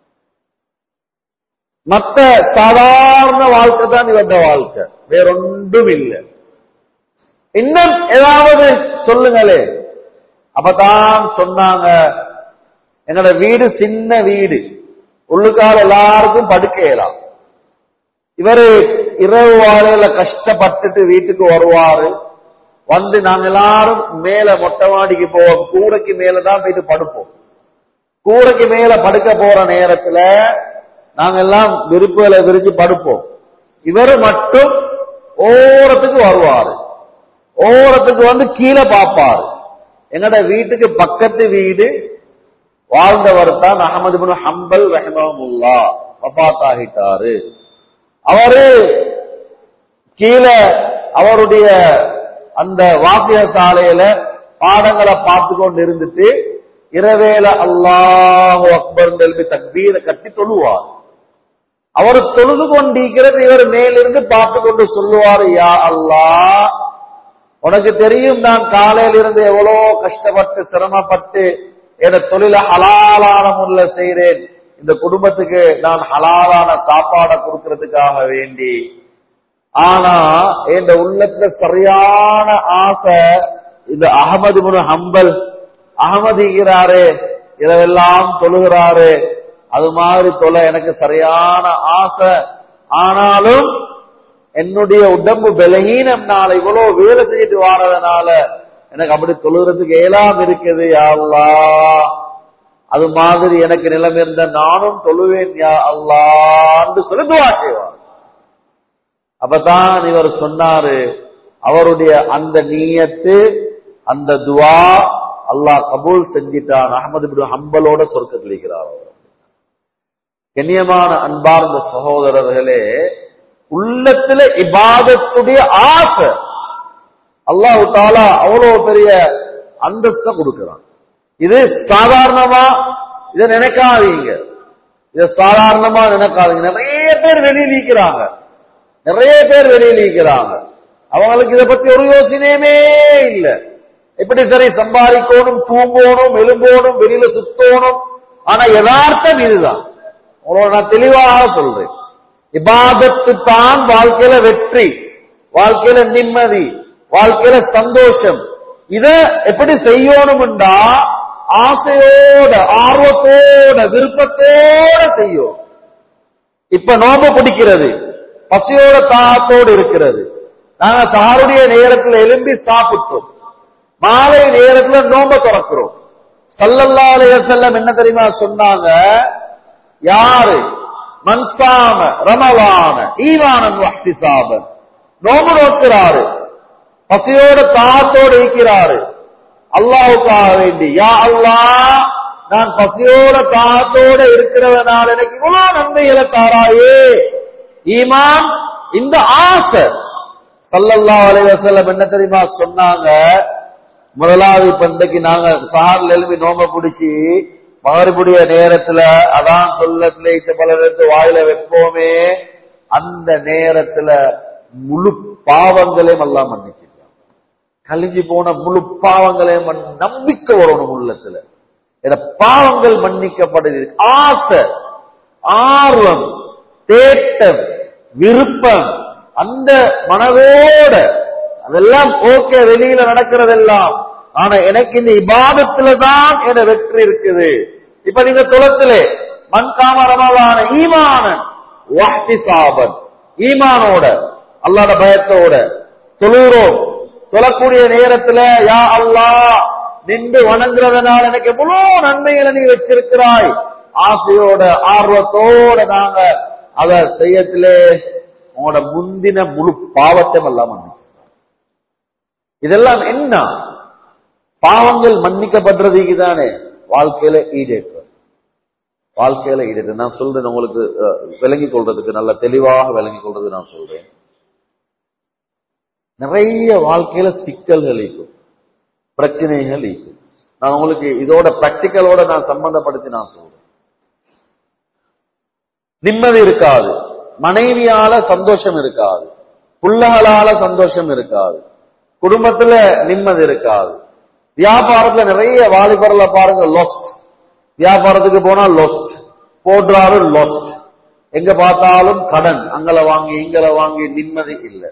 மத்த சாதாரண வாழ்க்கை தான் இவங்க வாழ்க்கை வேறொன்றும் இல்லை இன்னும் ஏதாவது சொல்லுங்களே அப்பதான் சொன்னாங்க எங்களோட வீடு சின்ன வீடு உள்ளுக்கால எல்லாருக்கும் படுக்கையலாம் இவரு இரவு வாழையில கஷ்டப்பட்டுட்டு வீட்டுக்கு வருவாரு வந்து நாங்க எல்லாரும் மேல மொட்டை மாடிக்கு போவோம் கூரைக்கு மேலதான் போயிட்டு படுப்போம் கூரைக்கு மேல படுக்க போற நேரத்துல நாங்க எல்லாம் விருப்புகளை விரிச்சு படுப்போம் இவரு மட்டும் ஓரத்துக்கு வருவாரு ஓரத்துக்கு வந்து கீழே பார்ப்பாரு எங்கட வீட்டுக்கு பக்கத்து வீடு வாழ்ந்தவர் தான் அகமது பின் ஹம்பல் ரஹிமமுல்லா வபாத் ஆகிட்டாரு அவரு கீழே அவருடைய அந்த வாக்கிய சாலையில பாடங்களை பார்த்து கொண்டு இருந்துட்டு இரவேல அல்லாஹு அக்பர் எழுதி தக்பீரை கட்டி தொழுவார் அவர் தொழுது கொண்டிருக்கிறது இவர் மேலிருந்து பார்த்து கொண்டு சொல்லுவார் யா அல்லாஹ் உனக்கு தெரியும் நான் காலையில இருந்து எவ்வளோ கஷ்டப்பட்டு சிரமப்பட்டு என தொழில ஹலாலான முறையில செய்கிறேன் இந்த குடும்பத்துக்கு நான் ஹலாலான சாப்பாடை கொடுக்கறதுக்காக வேண்டி ஆனா என் உள்ளத்துல சரியான ஆசை இந்த அகமது முனு ஹம்பல் அகமதிக்கிறாரு இதெல்லாம் தொழுகிறாரு அது மாதிரி தொலை எனக்கு சரியான ஆசை ஆனாலும் என்னுடைய உடம்பு பலகீனம்னால இவ்வளவு வேலை செஞ்சுட்டு வாரதுனால எனக்கு அப்படி தொழுகிறதுக்கு ஏலாம் இருக்குது யா அல்லாஹ் அது மாதிரி எனக்கு நிலம் இருந்த நானும் தொழுவேன் யா அல்லான்னு சொல்லி துவா செய்வார் அப்பதான் இவர் சொன்னாரு அவருடைய அந்த நீயத்து அந்த துவா அல்லாஹ் கபூல் செஞ்சிட்டான் அகமது பின் ஹம்பலோட சொர்க்கத்தில் இருக்கிறார் அவர். கண்ணியமான அன்பார்ந்த சகோதரர்களே உள்ளத்துல இபாதத்துடைய ஆசை அல்லாஹு தாலா அவ்வளவு பெரிய அந்தஸ்தை கொடுக்கிறான் இது சாதாரணமா இதை நினைக்காதீங்க இதை சாதாரணமா நினைக்காதீங்க நிறைய பேர் வெளியில் நீக்கிறாங்க நிறைய பேர் வெளியில் நீக்கிறாங்க அவங்களுக்கு இதை பத்தி ஒரு யோசனையுமே இல்ல எப்படி சரி சம்பாதிக்கணும் தூங்கணும் எலும்போணும் வெளியில சுத்தணும் ஆனா யதார்த்தம் இதுதான் உங்களை நான் தெளிவாக சொல்றேன் இபாதத்து தான் வாழ்க்கையில வெற்றி வாழ்க்கையில நிம்மதி வாழ்க்கையில சந்தோஷம் இத எப்படி செய்யணும்டா ஆசையோட ஆர்வத்தோட விருப்பத்தோட செய்யும் இப்ப நோம்பு பிடிக்கிறது பசியோட தாகத்தோடு இருக்கிறது நாங்க சாருடைய நேரத்துல எலும்பி சாப்பிட்டோம் மாலை நேரத்துல நோம்ப திறக்கிறோம் சல்லல்லா அலைய செல்லம் என்ன தெரியுமா சொன்னாங்க யாரு மன்சாம ரமலான ஈவானன் வஹ்திசாபன் நோம்பு நோக்கிறாரு பசியோட தாகத்தோடு இருக்கிறாரு அல்லாவுக்காக வேண்டி யா அல்லாஹ் நான் பசியோட தாகத்தோட இருக்கிறதுனால எனக்கு இவ்வளவு நன்மைகளை தாராயே ஈமான் இந்த ஆசை சல்லல்லாஹு அலைஹி வஸல்லம் என்ன தெரியுமா சொன்னாங்க முதலாவது இப்ப இன்றைக்கு நாங்க சார்ல எழுப்பி நோம்ப பிடிச்சி மகரிபுடைய நேரத்துல அதான் சொல்லத்துல இட்ட பல எடுத்து வாயில வைப்போமே அந்த நேரத்துல முழு பாவங்களையும் எல்லாம் மன்னிக்கிறான் கழிஞ்சு போன முழு பாவங்களையும் மன்- நம்பிக்கை வரணும் உள்ளத்துல என பாவங்கள் மன்னிக்கப்படுது ஆசை ஆர்வம் தேட்டம் விருப்பம் அந்த மனதோட அதெல்லாம் ஓகே வெளியில நடக்கிறதெல்லாம் ஆனா எனக்கு இந்த இபாதத்துல தான் என வெற்றி இருக்குது இப்ப நீங்க துளத்திலே மண்காம ரமலான ஈமானன் வஹ்திசாபன் ஈமானோட அல்லாத பயத்தோட தொழுகிறோம் தொழக்கூடிய நேரத்துல யா அல்லாஹ் நின்று வணங்குறதுனால எனக்கு எவ்வளவு நன்மைகளை நீ வச்சிருக்கிறாய் ஆசையோட ஆர்வத்தோட நாங்க அத செய்யத்திலே உங்களோட முந்தின முழு பாவத்தை எல்லாம் மன்னிச்சு இதெல்லாம் என்ன பாவங்கள் மன்னிக்கப்படுறதுக்கு தானே வாழ்க்கையில ஈடேற்றம் வாழ்க்கையில ஈடேற்றம் நான் சொல்றேன் உங்களுக்கு அஹ், விளங்கிக் கொள்றதுக்கு நல்ல தெளிவாக விளங்கிக் கொள்றது நான் சொல்றேன் நிறைய வாழ்க்கையில சிக்கல்கள் இருக்கும் பிரச்சனைகள் இருக்கும் நான் உங்களுக்கு இதோட பிராக்டிக்கலோட நான் சம்பந்தப்படுத்தி நான் சொல்றேன் நிம்மதி இருக்காது மனைவியால சந்தோஷம் இருக்காது புள்ளகளால சந்தோஷம் இருக்காது குடும்பத்துல நிம்மதி இருக்காது வியாபாரத்துல நிறைய வாலிபர்ல பாருங்க லொஸ்ட் வியாபாரத்துக்கு போனா லொஸ்ட் போடுறாரு லொஸ்ட் எங்க பார்த்தாலும் கடன் அங்கல வாங்கி இங்கல வாங்கி நிம்மதி இல்லை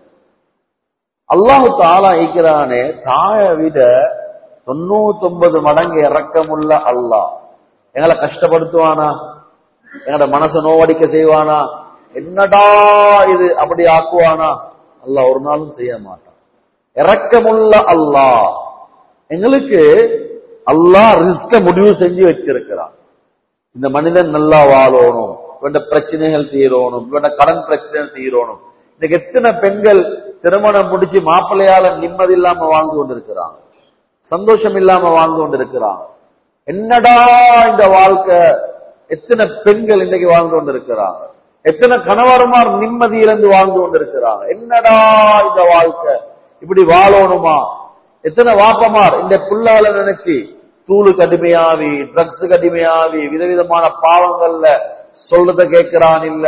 அல்லாஹு தாலா ஈக்கிறானே தாய விட தொண்ணூத்தொன்பது மடங்கு இறக்கமுள்ள அல்லாஹ் எங்களை கஷ்டப்படுத்துவானா எங்கட மனசை நோவடிக்க செய்வானா என்னடா இது அப்படி ஆக்குவானா அல்லாஹ் ஒரு நாளும் செய்ய மாட்டான் இறக்கமுள்ள அல்லாஹ் எங்களுக்கு அல்லாஹ் ரிஸ்க முடிவு செஞ்சு வச்சிருக்கிறான் இந்த மனிதன் நல்லா வாழணும் இவன் பிரச்சனைகள் தீரணும் இவன் கடன் பிரச்சனை தீரணும் இன்னைக்கு எத்தனை பெண்கள் திருமணம் முடிச்சு மாப்பிள்ளையால நிம்மதி இல்லாம வாழ்ந்து கொண்டிருக்கிறாங்க சந்தோஷம் இல்லாம வாழ்ந்து கொண்டிருக்கிறாங்க என்னடா இந்த வாழ்க்கை எத்தனை பெண்கள் இன்னைக்கு வாழ்ந்து கொண்டிருக்கிறாங்க எத்தனை கணவர்மார் நிம்மதி இழந்து வாழ்ந்து கொண்டிருக்கிறாங்க என்னடா இந்த வாழ்க்கை இப்படி வாழணுமா எத்தனை வாப்பமார் இந்த புள்ளால நினைச்சு தூளுக்கு அடிமையாவி ட்ரக்ஸுக்கு அடிமையாவி விதவிதமான பாவங்கள்ல சொல்றத கேட்கிறான் இல்ல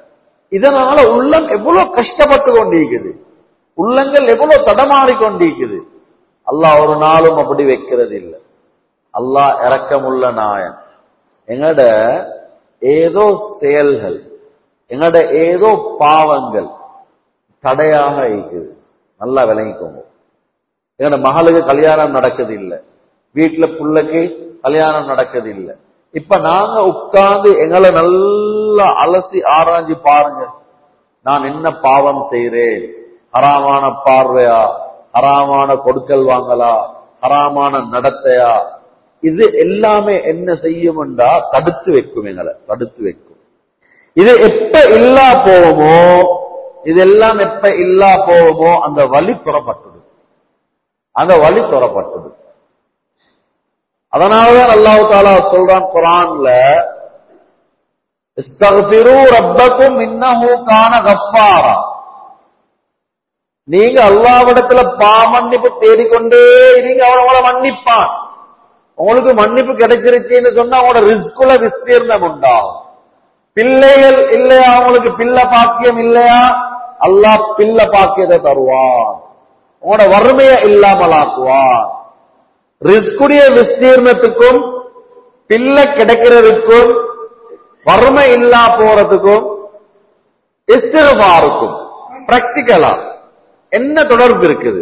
இதனால உள்ளம் எவ்வளவு கஷ்டப்பட்டு கொண்டிருக்குது உள்ளங்கள் எவ்வளவு தடமாறி கொண்டிருக்குது அல்லாஹ் ஒரு நாளும் அப்படி வைக்கிறது இல்லை அல்லாஹ் இரக்கமுள்ள நாயன் எங்கட ஏதோ செயல்கள் எங்கட ஏதோ பாவங்கள் தடையாக இருக்குது நல்லா விளங்கிக்கோங்க எங்கட மகளுக்கு கல்யாணம் நடக்குது இல்ல வீட்டுல புள்ளைக்கு கல்யாணம் நடக்குது இல்ல இப்ப நாங்க உட்கார்ந்து எங்களை நல்லா அலசி ஆராய்ஞ்சு பாருங்க நான் என்ன பாவம் செய்றேன் ஹராமான பார்வையா ஹராமான கொடுக்கல் வாங்கலா ஹராமான நடத்தையா இது எல்லாமே என்ன செய்யும்டா தடுத்து வைக்கும் எங்களை தடுத்து வைக்கும் இது எப்ப இல்லா போவோமோ இதெல்லாம் எப்ப இல்லா போவோமோ அந்த வழி புறப்பட்டது அந்த வழி புறப்பட்டது அதனாலதான் அல்லாஹு தாலா சொல்றான் குரான்ல இஸ்தக்ஃபிரு ரப்பக்கும் இன்னஹு கான கஃபாரா நீங்க அல்லாவிடத்துல பாமன்னிப்பு தேடிக்கொண்டே இருங்க அவன் உங்களை மன்னிப்பான் உங்களுக்கு மன்னிப்பு கிடைச்சிருச்சுன்னு சொன்னா அவங்களோட ரிஸ்குல விஸ்தீர்ணம் உண்டாகும் பிள்ளைகள் இல்லையா அவங்களுக்கு பிள்ளை பாக்கியம் இல்லையா அல்லாஹ் பிள்ளை பாக்கியத்தை தருவான் உங்களோட வறுமையை இல்லாமல் ஆக்குவான் ரிஸ்குடைய விஸ்தீர்ணத்துக்கும் பிள்ளை கிடைக்கிறதுக்கும் வறுமை இல்லா போறதுக்கும் இஸ்திரபாருக்கும் பிராக்டிக்கலா என்ன தொடர்பு இருக்குது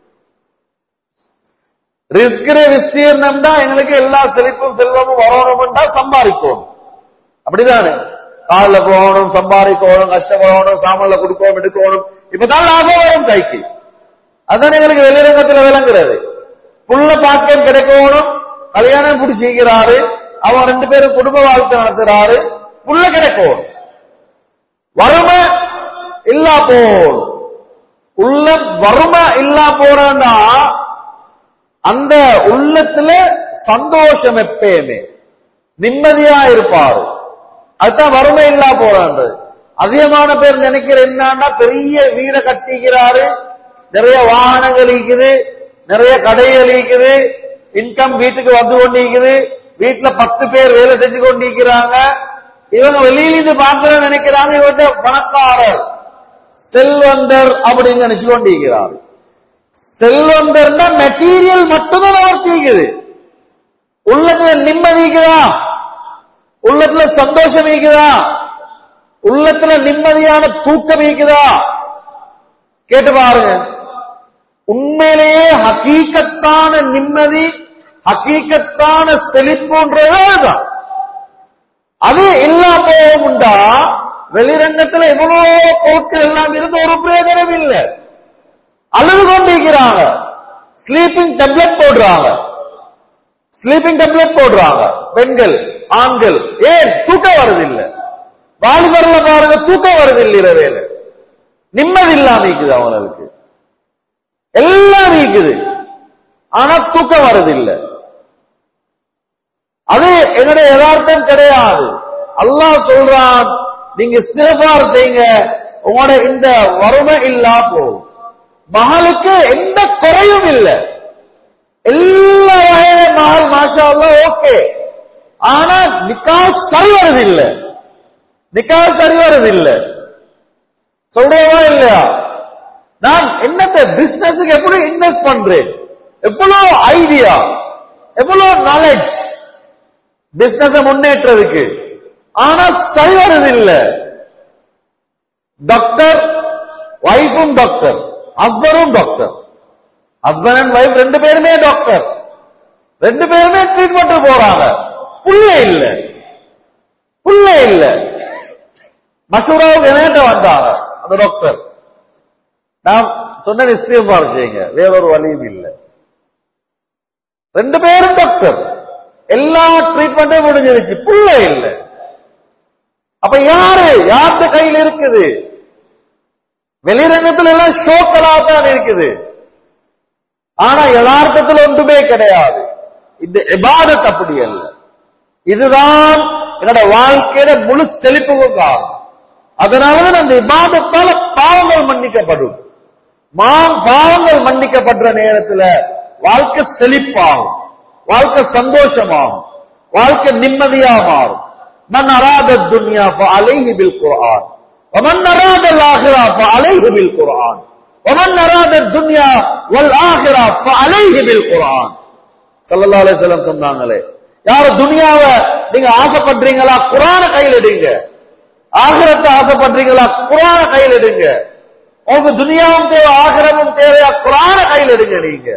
ரிஸ்கிற விஸ்தீர்ணம் தான் எங்களுக்கு எல்லா செழிப்பும் செல்வமும் வரணும்டா சம்பாதிக்கணும் அப்படிதானே காலில் போகணும் சம்பாதிக்கணும் கஷ்டப்படணும் சாமான்ல கொடுக்கணும் எடுக்கணும் இப்பதான் லாபம் வரும் கைக்கு அதான் எங்களுக்கு வெளிரங்கத்துல விளங்குறது புள்ள பாக்கியம் கிடைக்கணும் கல்யாணம் பிடிச்சிக்கிறாரு அவன் ரெண்டு பேரும் குடும்ப வாழ்க்கை நடத்துறாரு புள்ள கிடைக்கும் வறுமை இல்லா போல் உள்ள வறுமை இல்லா போறா அந்த உள்ளத்துல சந்தோஷம் எப்பயுமே நிம்மதியா இருப்பாரு அதுதான் வறுமை இல்லா போறான்றது அதிகமான பேர் நினைக்கிற என்னன்னா பெரிய வீடை கட்டிக்கிறாரு நிறைய வாகனங்கள் இருக்குது நிறைய கடைகள் இருக்குது இன்கம் வீட்டுக்கு வந்து கொண்டிருக்குது வீட்டுல பத்து பேர் வேலை செஞ்சு கொண்டிருக்கிறாங்க இவங்க வெளியிலிருந்து பார்க்கிற நினைக்கிறாங்க இவங்க பணக்காரர் செல்வந்தர் அப்படின்னு நினைச்சு கொண்டிருக்கிறார் செல்வந்தர்னா மெட்டீரியல் மட்டும்தான் அவர் செய்யுது உள்ளத்துல நிம்மதி இருக்குதா உள்ளத்துல சந்தோஷம் இருக்குதா உள்ளத்துல நிம்மதியான தூக்கம் இருக்குதா கேட்டு பாருங்க உண்மையிலேயே ஹக்கீக்கத்தான நிம்மதி ஹக்கீக்கத்தான செழிப்புன்றதே அதுதான் அது இல்லா போகும்டா வெளிரங்கத்துல எவ்வளவு பொருட்கள் எல்லாம் இருந்து ஒரு பிரயோஜனம் இல்லை அழுது கொண்டிருக்கிறாங்க ஸ்லீப்பிங் டெப்லெட் போடுறாங்க ஸ்லீப்பிங் டெப்லெட் போடுறாங்க பெண்கள் ஆண்கள் ஏன் தூக்கம் வருதில்லை வாலிபர்ல பாருங்க தூக்கம் வருதில்லை இரவேல நிம்மதி இல்லாம இருக்குது அவங்களுக்கு எல்லாம் இருக்குது ஆனா தூக்கம் வரதில்லை அது என்னுடைய யதார்த்தம் கிடையாது அல்லாஹ் சொல்றான் நீங்க இஸ்திஃபார் செய்யுங்க உங்களோட இந்த வறுமை இல்லா போகும் மகளுக்கு எந்த குறையும் இல்லை எல்லா வகையில மகள் மாஷா அல்லாஹ் ஓகே ஆனா நிக்கா சரி வருதில்லை நிக்கா சரி வருதில்லை சொல்றேவா இல்லையா நான் என்னத்த பிசினஸுக்கு எப்படி இன்வெஸ்ட் பண்றேன் எவ்வளவு ஐடியா எவ்வளவு நாலேஜ் பிசினஸ் முன்னேற்றதுக்கு ஆனா சரி வருதில்லை டாக்டர் ஒய்ஃபும் டாக்டர் ஹஸ்பண்டும் டாக்டர் ஹஸ்பண்ட் அண்ட் ஒய்ஃப் ரெண்டு பேருமே டாக்டர் ரெண்டு பேருமே ட்ரீட்மெண்ட் போறாங்க புள்ளே இல்ல புள்ளே இல்ல மசூராவுக்கு என்கிட்ட வந்தாங்க அந்த டாக்டர் நான் சொன்ன இஸ்திஃபார் செய்யுங்க வேறொரு வழியும் இல்லை ரெண்டு பேரும் டாக்டர் எல்லா ட்ரீட்மெண்ட்டும் முடிஞ்சிருச்சு புள்ள இல்லை அப்ப யாரு யார்கிட்ட கையில் இருக்குது வெளிரங்கத்துல எல்லாம் ஷோக்களா தான் இருக்குது ஆனா யதார்த்தத்தில் ஒன்றுமே கிடையாது இந்த இபாதத் அப்படி அல்ல இதுதான் என்னோட வாழ்க்கையில முழு செழிப்புக்கும் காரணம் அதனாலதான் அந்த இபாதத்தால பாவங்கள் மன்னிக்கப்படும் மா பாவங்கள் மன்னிக்கப்படுற நேரத்துல வாழ்க்கை செழிப்பாகும் வாழ்க்கை சந்தோஷமாகும் வாழ்க்கை நிம்மதியா மாறும் மன் அராத துன்யா அலைஹி பில் குர்ஆன் ومن أراد الآخرة فعليه بالقرآن ومن أراد الدنيا والآخرة فعليه بالقرآن ஸல்லல்லாஹு அலைஹி வஸல்லம் சொன்னாங்களே யார் துனியாவை நீங்க ஆசைப்படுறீங்களா குரான கையில் எடுங்க ஆகிரத்தை ஆசைப்படுறீங்களா குரான கையில் எடுங்க உங்க துனியாவும் தேவை ஆகிரமும் தேவையா குரான கையில் எடுங்க நீங்க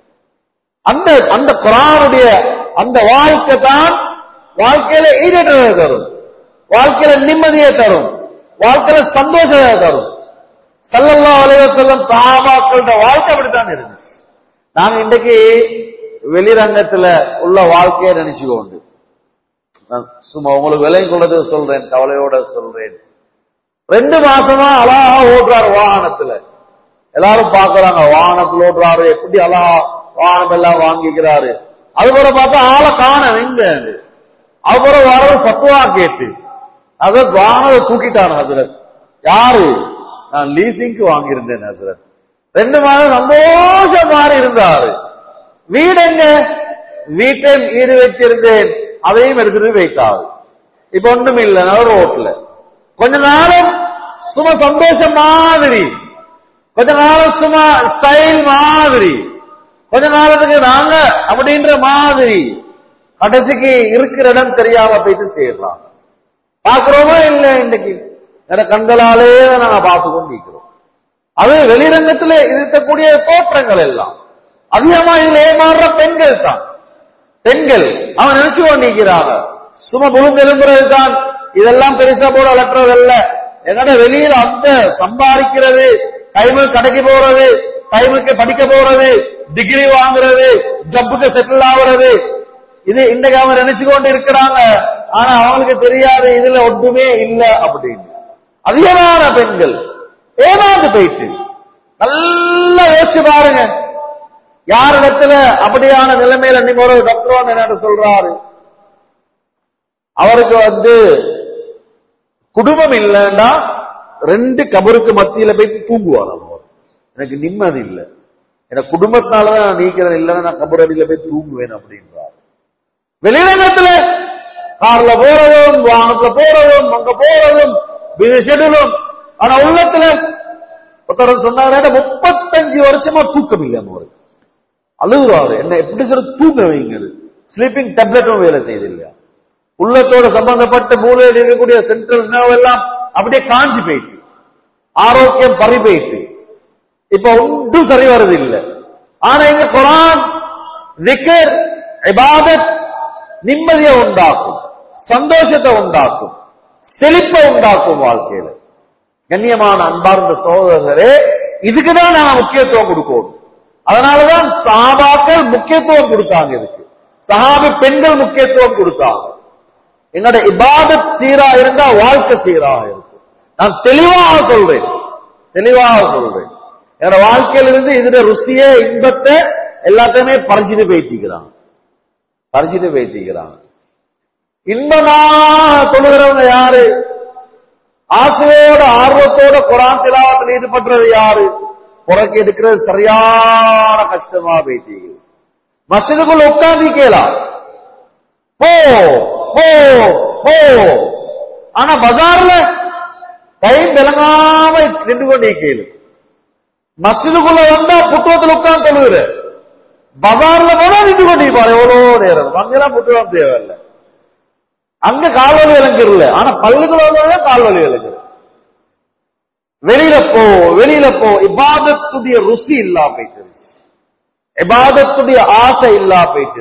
அந்த அந்த குரானுடைய அந்த வாழ்க்கை தான் வாழ்க்கையில ஈடேற்றத்தை தரும் வாழ்க்கையில நிம்மதியை தரும் வாழ்க்கையில சந்தோஷத்தை தரும் சல்லல்லா அலைவசல்லம் சஹாபாக்களோட வாழ்க்கை அப்படித்தான் இருக்கு நாங்க இன்றைக்கு வெளிரங்கத்துல உள்ள வாழ்க்கையை நினைச்சுக்கோண்டு நான் சும்மா உங்களுக்கு விலை கொள்ளது சொல்றேன் கவலையோட சொல்றேன் ரெண்டு மாசமா அழகா ஓடுறாரு வாகனத்துல எல்லாரும் பாக்குறாங்க வாகனத்துல ஓடுறாரு எப்படி அழகா வாகனம் எல்லாம் வாங்கிக்கிறாரு அதுபோல பார்த்தா ஆளை காண எங்க அதுபோல வரவு பத்துவா கேட்டு அத வாகனத்தை தூக்கிட்டான் ஹசரத் யாரு நான் லீசிங்க்கு வாங்கியிருந்தேன் ஹசரத் ரெண்டு மாதம் சந்தோஷம் மாறி இருந்தாரு வீடு எங்க வீட்டை ஈடு வச்சிருந்தேன் அதையும் எடுத்துட்டு வைத்தாரு இப்ப ஒண்ணும் இல்ல நல்ல ரோட்ல கொஞ்ச நாளும் சும்மா சந்தோஷம் மாதிரி கொஞ்ச நாளும் சும்மா ஸ்டைல் மாதிரி கொஞ்ச நாளத்துக்கு நாங்க அப்படின்ற மாதிரி கடைசிக்கு இருக்கிற இடம் தெரியாம போயிட்டு செய்யலாம் பாக்குறோமா இல்ல இன்னைக்கு வேற கண்களாலே நாங்க பார்த்து கொண்டு இருக்கிறோம் அது வெளிரங்கத்துல இருக்கக்கூடிய தோற்றங்கள் எல்லாம் அதிகமா இதுல ஏமாறுற பெண்கள் தான் பெண்கள் அவன் நினைச்சு கொண்டிருக்கிறாங்க சும்மா புழுந்து எழும்புறது தான் இதெல்லாம் பெருசா போல அலட்டுறது அல்ல என்னோட வெளியில அந்த சம்பாதிக்கிறது டைமுக்கு கடைக்கு போறது டைமுக்கு படிக்க போறது டிகிரி வாங்குறது ஜப்புக்கு செட்டில் ஆகுறது இது இன்றைக்கு அவங்க நினைச்சு கொண்டு இருக்கிறாங்க ஆனா அவங்களுக்கு தெரியாது இதுல ஒன்றுமே இல்ல அப்படின்னு அதிகமான பெண்கள் ஏமாந்து போயிட்டு நல்லா யோசிச்சு பாருங்க யாரிடத்துல அப்படியான நிலைமையில நீங்க ஒரு டாக்டர் வந்து என்ன சொல்றாரு அவருக்கு வந்து குடும்பம் இல்லைன்னா ரெண்டு கபருக்கு மத்தியில போய் தூங்குவார் அவர் எனக்கு நிம்மதி இல்லை எனக்கு குடும்பத்தினாலதான் நான் நீக்கிறேன் இல்லைன்னா நான் கபரடியில போய் தூங்குவேன் அப்படின்றார் வெளிநகரத்துல கார்ல போறதும் வாகனத்துல போறதும் அங்க போறதும் ஷெடியூலும் ஆனா உள்ளத்துல ஒருத்தர் சொன்னாரு முப்பத்தஞ்சு வருஷமா தூக்கம் இல்லை அவருக்கு அழுகுறாரு என்ன எப்படி சொல்ல தூங்க வைங்கிறது ஸ்லீப்பிங் டேப்லெட்டும் வேலை செய்யுது இல்லையா உள்ளத்தோட சம்பந்தப்பட்ட மூலையில் இருக்கக்கூடிய சென்ட்ரல் நர்வ் எல்லாம் அப்படியே காஞ்சி போயிட்டு ஆரோக்கியம் பறி போயிட்டு இப்ப ஒன்றும் சரி வருது இல்லை ஆனா இங்க குரான் விக்கர் இபாதத் நிம்மதியை உண்டாக்கும் சந்தோஷத்தை உண்டாக்கும் செழிப்பை உண்டாக்கும் வாழ்க்கையில கண்ணியமான அன்பார்ந்த சகோதரரே இதுக்குதான் நாம முக்கியத்துவம் கொடுக்கணும் அதனாலதான் சஹாபாக்கள் முக்கியத்துவம் கொடுத்தாங்க இதுக்கு சஹாபி பெண்கள் முக்கியத்துவம் கொடுத்தாங்க என்னோட இபாதத் சீரா இருந்தா வாழ்க்கை சீராக இருக்கும் நான் தெளிவாக சொல்றேன் தெளிவாக சொல்றேன் என்னோட வாழ்க்கையில இருந்து இதுல ருசிய இன்பத்தை எல்லாத்தையுமே பறிச்சுட்டு போயிட்டிக்கிறான் பறிச்சுட்டு போயிட்டிக்கிறான் இன்பமா தொழுகிறவங்க யாரு ஆசையோட ஆர்வத்தோட குரான் திலாவத்தில் ஈடுபடுறது யாரு புறக்கு எடுக்கிறது சரியான கஷ்டமா போயிட்டு மசிதுக்குள்ள உட்கார்ந்து கேலாம் போ போ போ ஆனா பஜார்ல டைம் விளங்காம நின்று கொண்டே கேளு மசிதுக்குள்ள வந்தா புத்தகத்தில் உட்கார்ந்து தொழுகிற பஜார்ல போனா நின்று கொண்டே பாரு எவ்வளவு நேரம் அங்கெல்லாம் புத்தகம் தேவையில்லை அங்க கால்வலி விளங்குறல ஆனா பள்ளிக்குள்ள கால்வலி விளங்குது வெளியில போ வெளியில போ இபாதத்துடைய ருசி இல்லா போயிட்டு இபாதத்துடைய ஆசை இல்லா போயிட்டு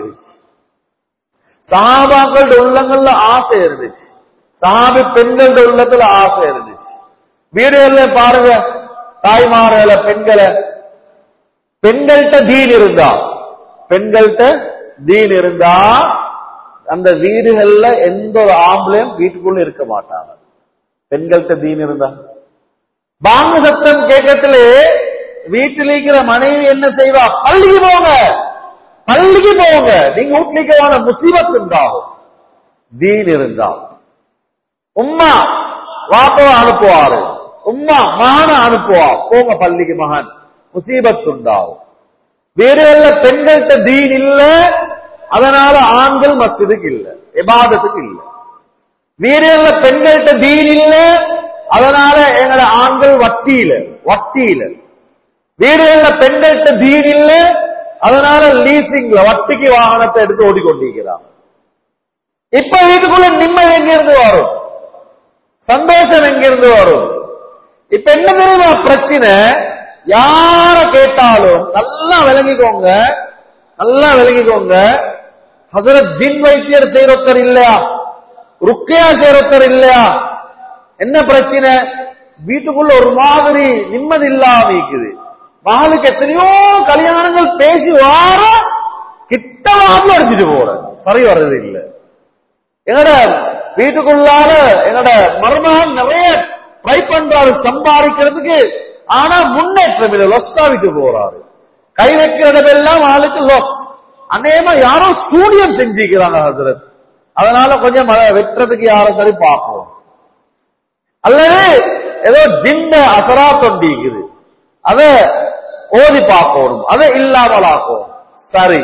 சஹாபாக்களோட உள்ளங்கள்ல ஆசை இருந்துச்சு சஹாபி பெண்களோட உள்ளத்துல ஆசை இருந்துச்சு வீடுகள்ல பாருங்க தாய்மார்களை பெண்களை பெண்கள்கிட்ட தீன் இருந்தா பெண்கள்கிட்ட தீன் இருந்தா அந்த வீடுகள்ல எந்த ஒரு ஆம்பளையும் வீட்டுக்குள்ள இருக்க மாட்டாங்க பெண்கள்கிட்ட தீன் இருந்தா பாங்க சத்தம் கேட்கத்திலே வீட்டில் இருக்கிற மனைவி என்ன செய்வா பள்ளிக்கு போங்க பள்ளிக்கு போங்க நீங்க வீட்டுலிக்கவான முசீபத் உண்டாகும் தீன் இருந்தா உம்மா வாப்பவ அனுப்புவாரு உம்மா மகன அனுப்புவா போங்க பள்ளிக்கு மகன் முசீபத் உண்டாகும் வீடுகள்ல பெண்கள்கிட்ட தீன் இல்ல அதனால ஆண்கள் மஸ்ஜிதுக்கு இல்ல இபாதத்துக்கு இல்ல வீடுகள்ல பெண்கள்கிட்ட தீன் இல்ல அதனால எங்களோட ஆண்கள் வட்டியில வட்டியில வீடுகள்ல பெண்கள்கிட்ட தீன் இல்ல அதனால லீசிங்ல வட்டிக்கு வாகனத்தை எடுத்து ஓடிக்கொண்டிருக்கிறாங்க இப்ப வீட்டுக்குள்ள நிம்மதி எங்கிருந்து வரும் சந்தோஷம் எங்கிருந்து வரும் இப்ப என்ன தெரியுமா பிரச்சனை யார கேட்டாலும் நல்லா விளங்கிக்கோங்க நல்லா விளங்கிக்கோங்க ஹசரத் ஜின் வைத்தியர் செய்யறொத்தர் இல்லையா ருக்கையா செய்யறொத்தர் இல்லையா என்ன பிரச்சனை வீட்டுக்குள்ள ஒரு மாதிரி நிம்மதி இல்லாம இருக்குது மகளுக்கு எத்தனையோ கல்யாணங்கள் பேசி வார கிட்ட வாரல அடிச்சுட்டு போற சரி வர்றது இல்ல எங்கட வீட்டுக்குள்ளால எங்கட மருமகன் நிறைய ட்ரை பண்றாரு சம்பாதிக்கிறதுக்கு ஆனா முன்னேற்றம் இல்லை லொஸ்டா விட்டு போறாரு கை வைக்கிறதெல்லாம் ஆளுக்கு லொஸ் அநேகமா யாரோ ஸ்டூடியம் செஞ்சுக்கிறாங்க ஹசரத் அதனால கொஞ்சம் அதை வெட்டுறதுக்கு யாரும் சரி பார்ப்போம் அல்லது ஏதோ ஜின்ன அசரா தொண்டிக்குது அத ஓதி பார்க்கணும் அதை இல்லாமல் ஆக்கணும் சரி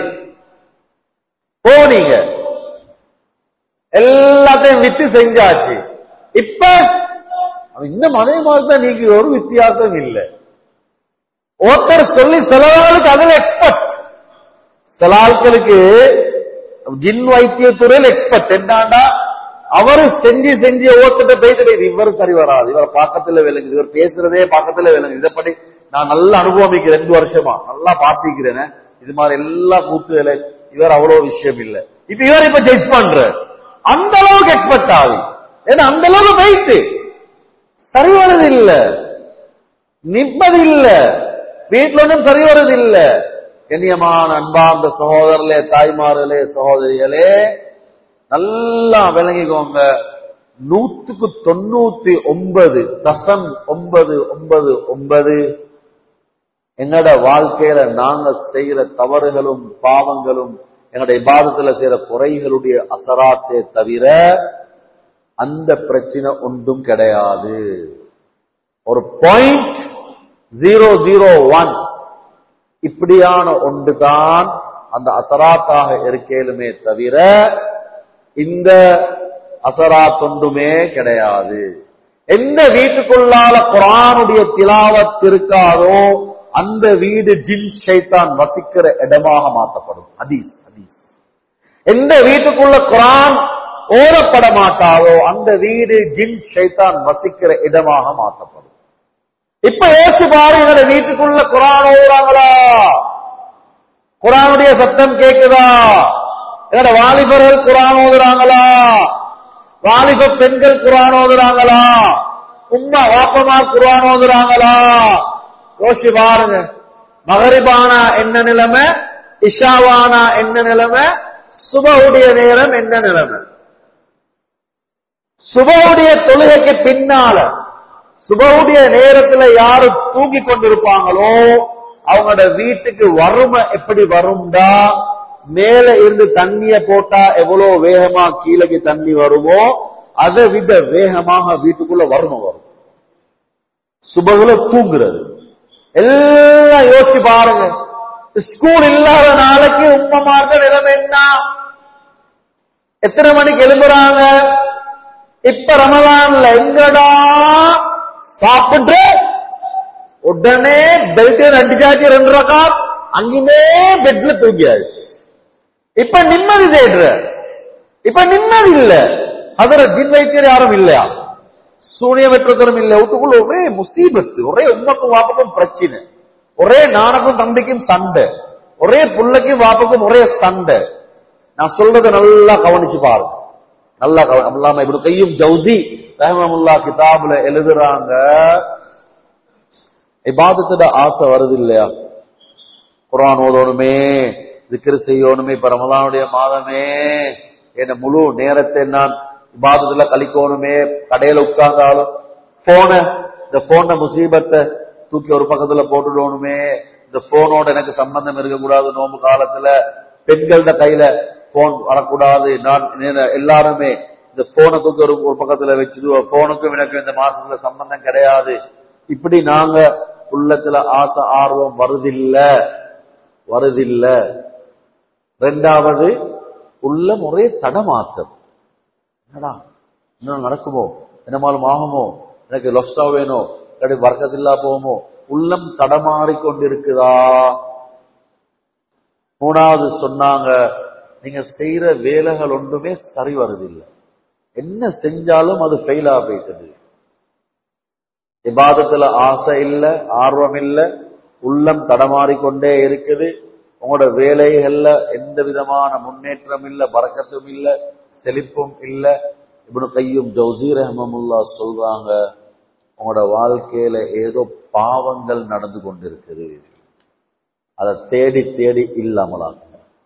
போனீங்க எல்லாத்தையும் வித்து செஞ்சாச்சு இப்ப இந்த மனை மாதிரி நீங்க ஒரு வித்தியாசம் இல்லை ஒருத்தர் சொல்லி சில ஆளுக்கு அதுல எக்ஸ்பர்ட் சில ஆட்களுக்கு ஜின் வைத்தியத்துறையில் எக்ஸ்பர்ட் என்னண்டா அவரு செஞ்சு செஞ்சு ஒவ்வொருத்த பேசிட்டு இவர் சரி வராது இவர் பக்கத்துல விளங்குது இவர் பேசுறதே பக்கத்துல விளங்குது இதை படி நான் நல்ல அனுபவமிக்கிறேன் ரெண்டு வருஷமா நல்லா பார்த்திக்கிறேன் இது மாதிரி எல்லா கூத்துகளை இவர் அவ்வளவு விஷயம் இல்ல இப்ப இவர் இப்ப ஜட்ஜ் பண்ற அந்த அளவுக்கு எக்ஸ்பர்ட் ஆகுது ஏன்னா அந்த அளவுக்கு வெயிட் சரி வருது இல்ல நிம்மதி இல்ல வீட்டுல ஒன்றும் சரி வருது இல்ல கண்ணியமான அன்பார்ந்த சகோதரர்களே தாய்மார்களே சகோதரிகளே நல்லா விளங்கிக்கோங்க நூத்துக்கு தொண்ணூத்தி ஒன்பது தசம் ஒன்பது ஒன்பது ஒன்பது என்னோட வாழ்க்கையில நாங்க செய்யற தவறுகளும் பாவங்களும் என்னோட இபாதத்துல செய்யற குறைகளுடைய அசராத்தே தவிர அந்த பிரச்சனை ஒன்றும் கிடையாது ஒரு பாயிண்ட் ஜீரோ ஜீரோ ஒன் இப்படியான ஒன்றுதான் அந்த அசராத்தாக இருக்கேலுமே தவிர இந்த அசராத் ஒன்றுமே கிடையாது எந்த வீட்டுக்குள்ளால குரானுடைய திலாவத் இருக்காதோ அந்த வீடு ஜின் ஷைத்தான் வசிக்கிற இடமாக மாற்றப்படும் அதீஸ் அதீஸ் எந்த வீட்டுக்குள்ள குரான் ஓரப்பட மாட்டாதோ அந்த வீடு ஜின் ஷைத்தான் வசிக்கிற இடமாக மாற்றப்படும் இப்ப யோசிச்சு பாருங்க எங்கட வீட்டுக்குள்ள குரான் ஓடுறாங்களா குரானுடைய சத்தம் கேக்குதா எங்கட வாலிபர்கள் குரான் ஓதுறாங்களா வாலிப பெண்கள் குரான் ஓதுறாங்களா உம்மா வாப்பமார் குரான் ஓதுறாங்களா யோசிச்சு பாருங்க மகரிபானா என்ன நிலைமை இஷாவானா என்ன நிலைமை சுபவுடைய நேரம் என்ன நிலைமை சுபவுடைய தொழுகைக்கு பின்னால சுபவுடைய நேரத்துல யாரு தூங்கி கொண்டிருப்பாங்களோ அவங்களோட வீட்டுக்கு வறுமை எப்படி வரும்டா மேல இருந்து தண்ணிய போட்டா எவ்வளவு வேகமா கீழக்கு தண்ணி வருமோ அதை விட வேகமாக வீட்டுக்குள்ள வறுமை வரும் சுபகுல தூங்குறது எல்லாம் யோசிச்சு பாருங்க ஸ்கூல் இல்லாத நாளைக்கு உம்மமார்கள் நிலைமை என்ன எத்தனை மணிக்கு எழும்புறாங்க இப்ப ரமலான்ல எங்கடா சாப்பிட்டு உடனே பெல்ட் அடிச்சாச்சு ரெண்டு ரக்கா அங்குமே பெட்ல தூங்கியாச்சு இப்ப நிம்மதி தேடுற இப்ப நிம்மதி இல்ல அதுல ஜின் வைத்தியர் யாரும் இல்லையா சூனிய வெற்றத்தரும் இல்ல வீட்டுக்குள்ள ஒரே முசீபத்து ஒரே உம்மக்கும் வாப்பக்கும் பிரச்சனை ஒரே நானுக்கும் தம்பிக்கும் சண்டை ஒரே புள்ளைக்கும் வாப்புக்கும் ஒரே சண்டை நான் சொல்றதை நல்லா கவனிச்சு பாருங்க நல்லா கவனி அல்லாம இப்படி கையும் ஜவுசி ரஹமமுல்லா கிதாபுல எழுதுறாங்க இபாதத்துல ஆசை வருது இல்லையா குரான் ஓதணுமே திக்ரு செய்யணுமே இப்ப ரமலானுடைய மாதமே என்ன முழு நேரத்தை நான் இபாதத்துல கழிக்கணுமே கடையில உட்கார்ந்தாலும் போன இந்த போன முசீபத்தை தூக்கி ஒரு பக்கத்துல போட்டுடணுமே இந்த போனோட எனக்கு சம்பந்தம் இருக்கக்கூடாது நோம்பு காலத்துல பெண்கள்ட கையில போன் வரக்கூடாது நான் என்ன- எல்லாருமே இந்த போனை தூக்கி ஒரு ஒரு பக்கத்துல வச்சுது போனுக்கும் எனக்கு இந்த மாசத்துல சம்பந்தம் கிடையாது இப்படி நாங்க உள்ளத்துல ஆசை ஆர்வம் வருதில்ல வருதில்ல ரெண்டாவது உள்ளம் ஒரே தடமாத்தம் என்னடா இன்னும் நடக்குமோ என்னமாலும் ஆகுமோ எனக்கு லொஸ்டா வேணும் இல்லாட்டி வர்க்கத்தில்லா போகுமோ உள்ளம் தடமாறி கொண்டிருக்குதா மூணாவது சொன்னாங்க நீங்க செய்யற வேலைகள் ஒன்றுமே சரி வருதில்லை என்ன செஞ்சாலும் அது ஃபெயிலா போயிட்டது இபாதத்துல ஆசை இல்ல ஆர்வம் இல்ல உள்ளம் தடமாறிக்கொண்டே இருக்குது உங்களோட வேலைகள்ல எந்த விதமான முன்னேற்றம் இல்ல பறக்கத்தும் இல்ல செழிப்பும் இல்ல இப்படி கையும் ஜவுசி ரஹமமுல்லா சொல்றாங்க உங்களோட வாழ்க்கையில ஏதோ பாவங்கள் நடந்து கொண்டிருக்குது அதை தேடி தேடி இல்லாமலாக்குங்க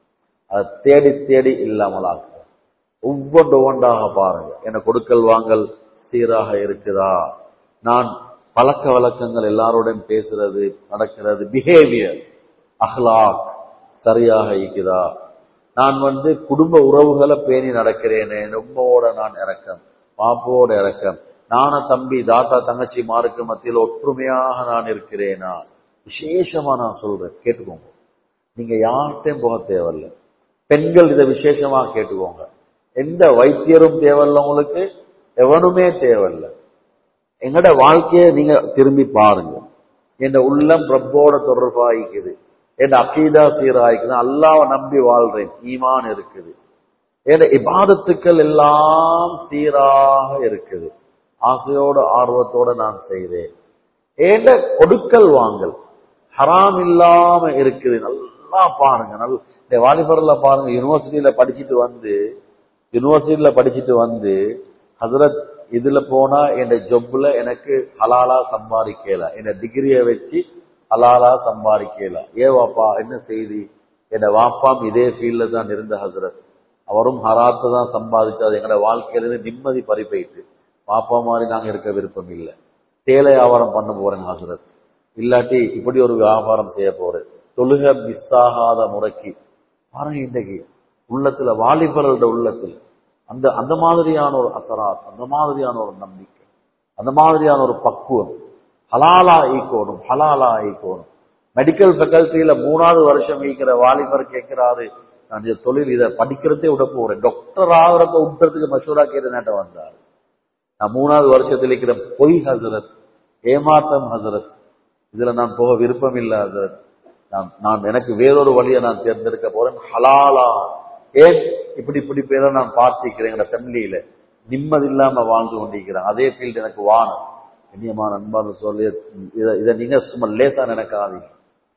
அதை தேடி தேடி இல்லாமலாக்குங்க ஒவ்வொன்று ஒவ்வொன்றாக பாருங்க என்ன கொடுக்கல் வாங்கல் சீராக இருக்குதா நான் பழக்க வழக்கங்கள் எல்லாரோடையும் பேசுறது நடக்கிறது பிஹேவியர் அஹ்லாக் சரியாக இருக்குதா நான் வந்து குடும்ப உறவுகளை பேணி நடக்கிறேனே என் உம்மோட நான் இறக்கம் பாப்போட இறக்கம் நான தம்பி தாத்தா தங்கச்சி மாருக்கு மத்தியில் ஒற்றுமையாக நான் இருக்கிறேனா விசேஷமா நான் சொல்றேன் கேட்டுக்கோங்க நீங்க யார்கிட்டையும் போக தேவையில்ல பெண்கள் இதை விசேஷமா கேட்டுக்கோங்க எந்த வைத்தியரும் தேவையில்ல உங்களுக்கு எவனுமே தேவையில்ல எங்கட வாழ்க்கையை நீங்க திரும்பி பாருங்க என் உள்ளம் ரப்போட தொடர்பாயிக்குது என் அக்கீதா சீராயிக்குது அல்லாவை நம்பி வாழ்றேன் ஈமான் இருக்குது என் இபாதத்துக்கள் எல்லாம் சீராக இருக்குது ஆசையோட ஆர்வத்தோட நான் செய்தேன் ஏண்ட கொடுக்கல் வாங்கல் ஹராம் இல்லாம இருக்குது நல்லா பாருங்க நல்ல இந்த வாலிபர்ல பாருங்க யூனிவர்சிட்டியில படிச்சுட்டு வந்து யூனிவர்சிட்டியில படிச்சுட்டு வந்து ஹசரத் இதுல போனா என் ஜொப்ல எனக்கு ஹலாலா சம்பாதிக்கல என் டிகிரியை வச்சு ஹலாலா சம்பாதிக்கல ஏ வாப்பா என்ன செய்தி என் வாப்பாம் இதே ஃபீல்ட்ல தான் இருந்த ஹசரத் அவரும் ஹராத்தை தான் சம்பாதிச்சாரு எங்களோட வாழ்க்கையில இருந்து நிம்மதி பறிப்பைட்டு பாப்பா மாதிரி நாங்க இருக்க விருப்பம் இல்லை சேலை வியாபாரம் பண்ண போறேன் ஹசரத் இல்லாட்டி இப்படி ஒரு வியாபாரம் செய்ய போறேன் தொழுக மிஸ் ஆகாத முறைக்கு பாருங்க இன்றைக்கு உள்ளத்துல வாலிபர்களோட உள்ளத்துல அந்த அந்த மாதிரியான ஒரு அசராத் அந்த மாதிரியான ஒரு நம்பிக்கை அந்த மாதிரியான ஒரு பக்குவம் ஹலாலா ஈக்கோணும் ஹலாலா ஈக்கோணும் மெடிக்கல் ஃபேக்கல்ட்டியில மூணாவது வருஷம் ஈக்கிற வாலிபர் கேட்கிறாரு நான் இந்த தொழில் இதை படிக்கிறதே விட போறேன் டாக்டர் ஆகிறப்ப விட்டுறதுக்கு மசூரா கேட்ட நேட்டம் வந்தார் நான் மூணாவது வருஷத்தில் இருக்கிற பொய் ஹசரத் ஏமாத்தம் ஹசரத் இதுல நான் போக விருப்பம் இல்லை ஹசரத் நான் நான் எனக்கு வேறொரு வழியை நான் தேர்ந்தெடுக்க போறேன் ஹலாலா ஏன் இப்படி இப்படி பேரை நான் பார்த்திருக்கிறேன் எங்க ஃபேமிலியில நிம்மதி இல்லாம வாழ்ந்து கொண்டிருக்கிறேன் அதே ஃபீல்டு எனக்கு வாணும் கண்ணியமான அன்பான சொல்லி இதை இதை நீங்க சும்மா லேசா நினைக்காதீங்க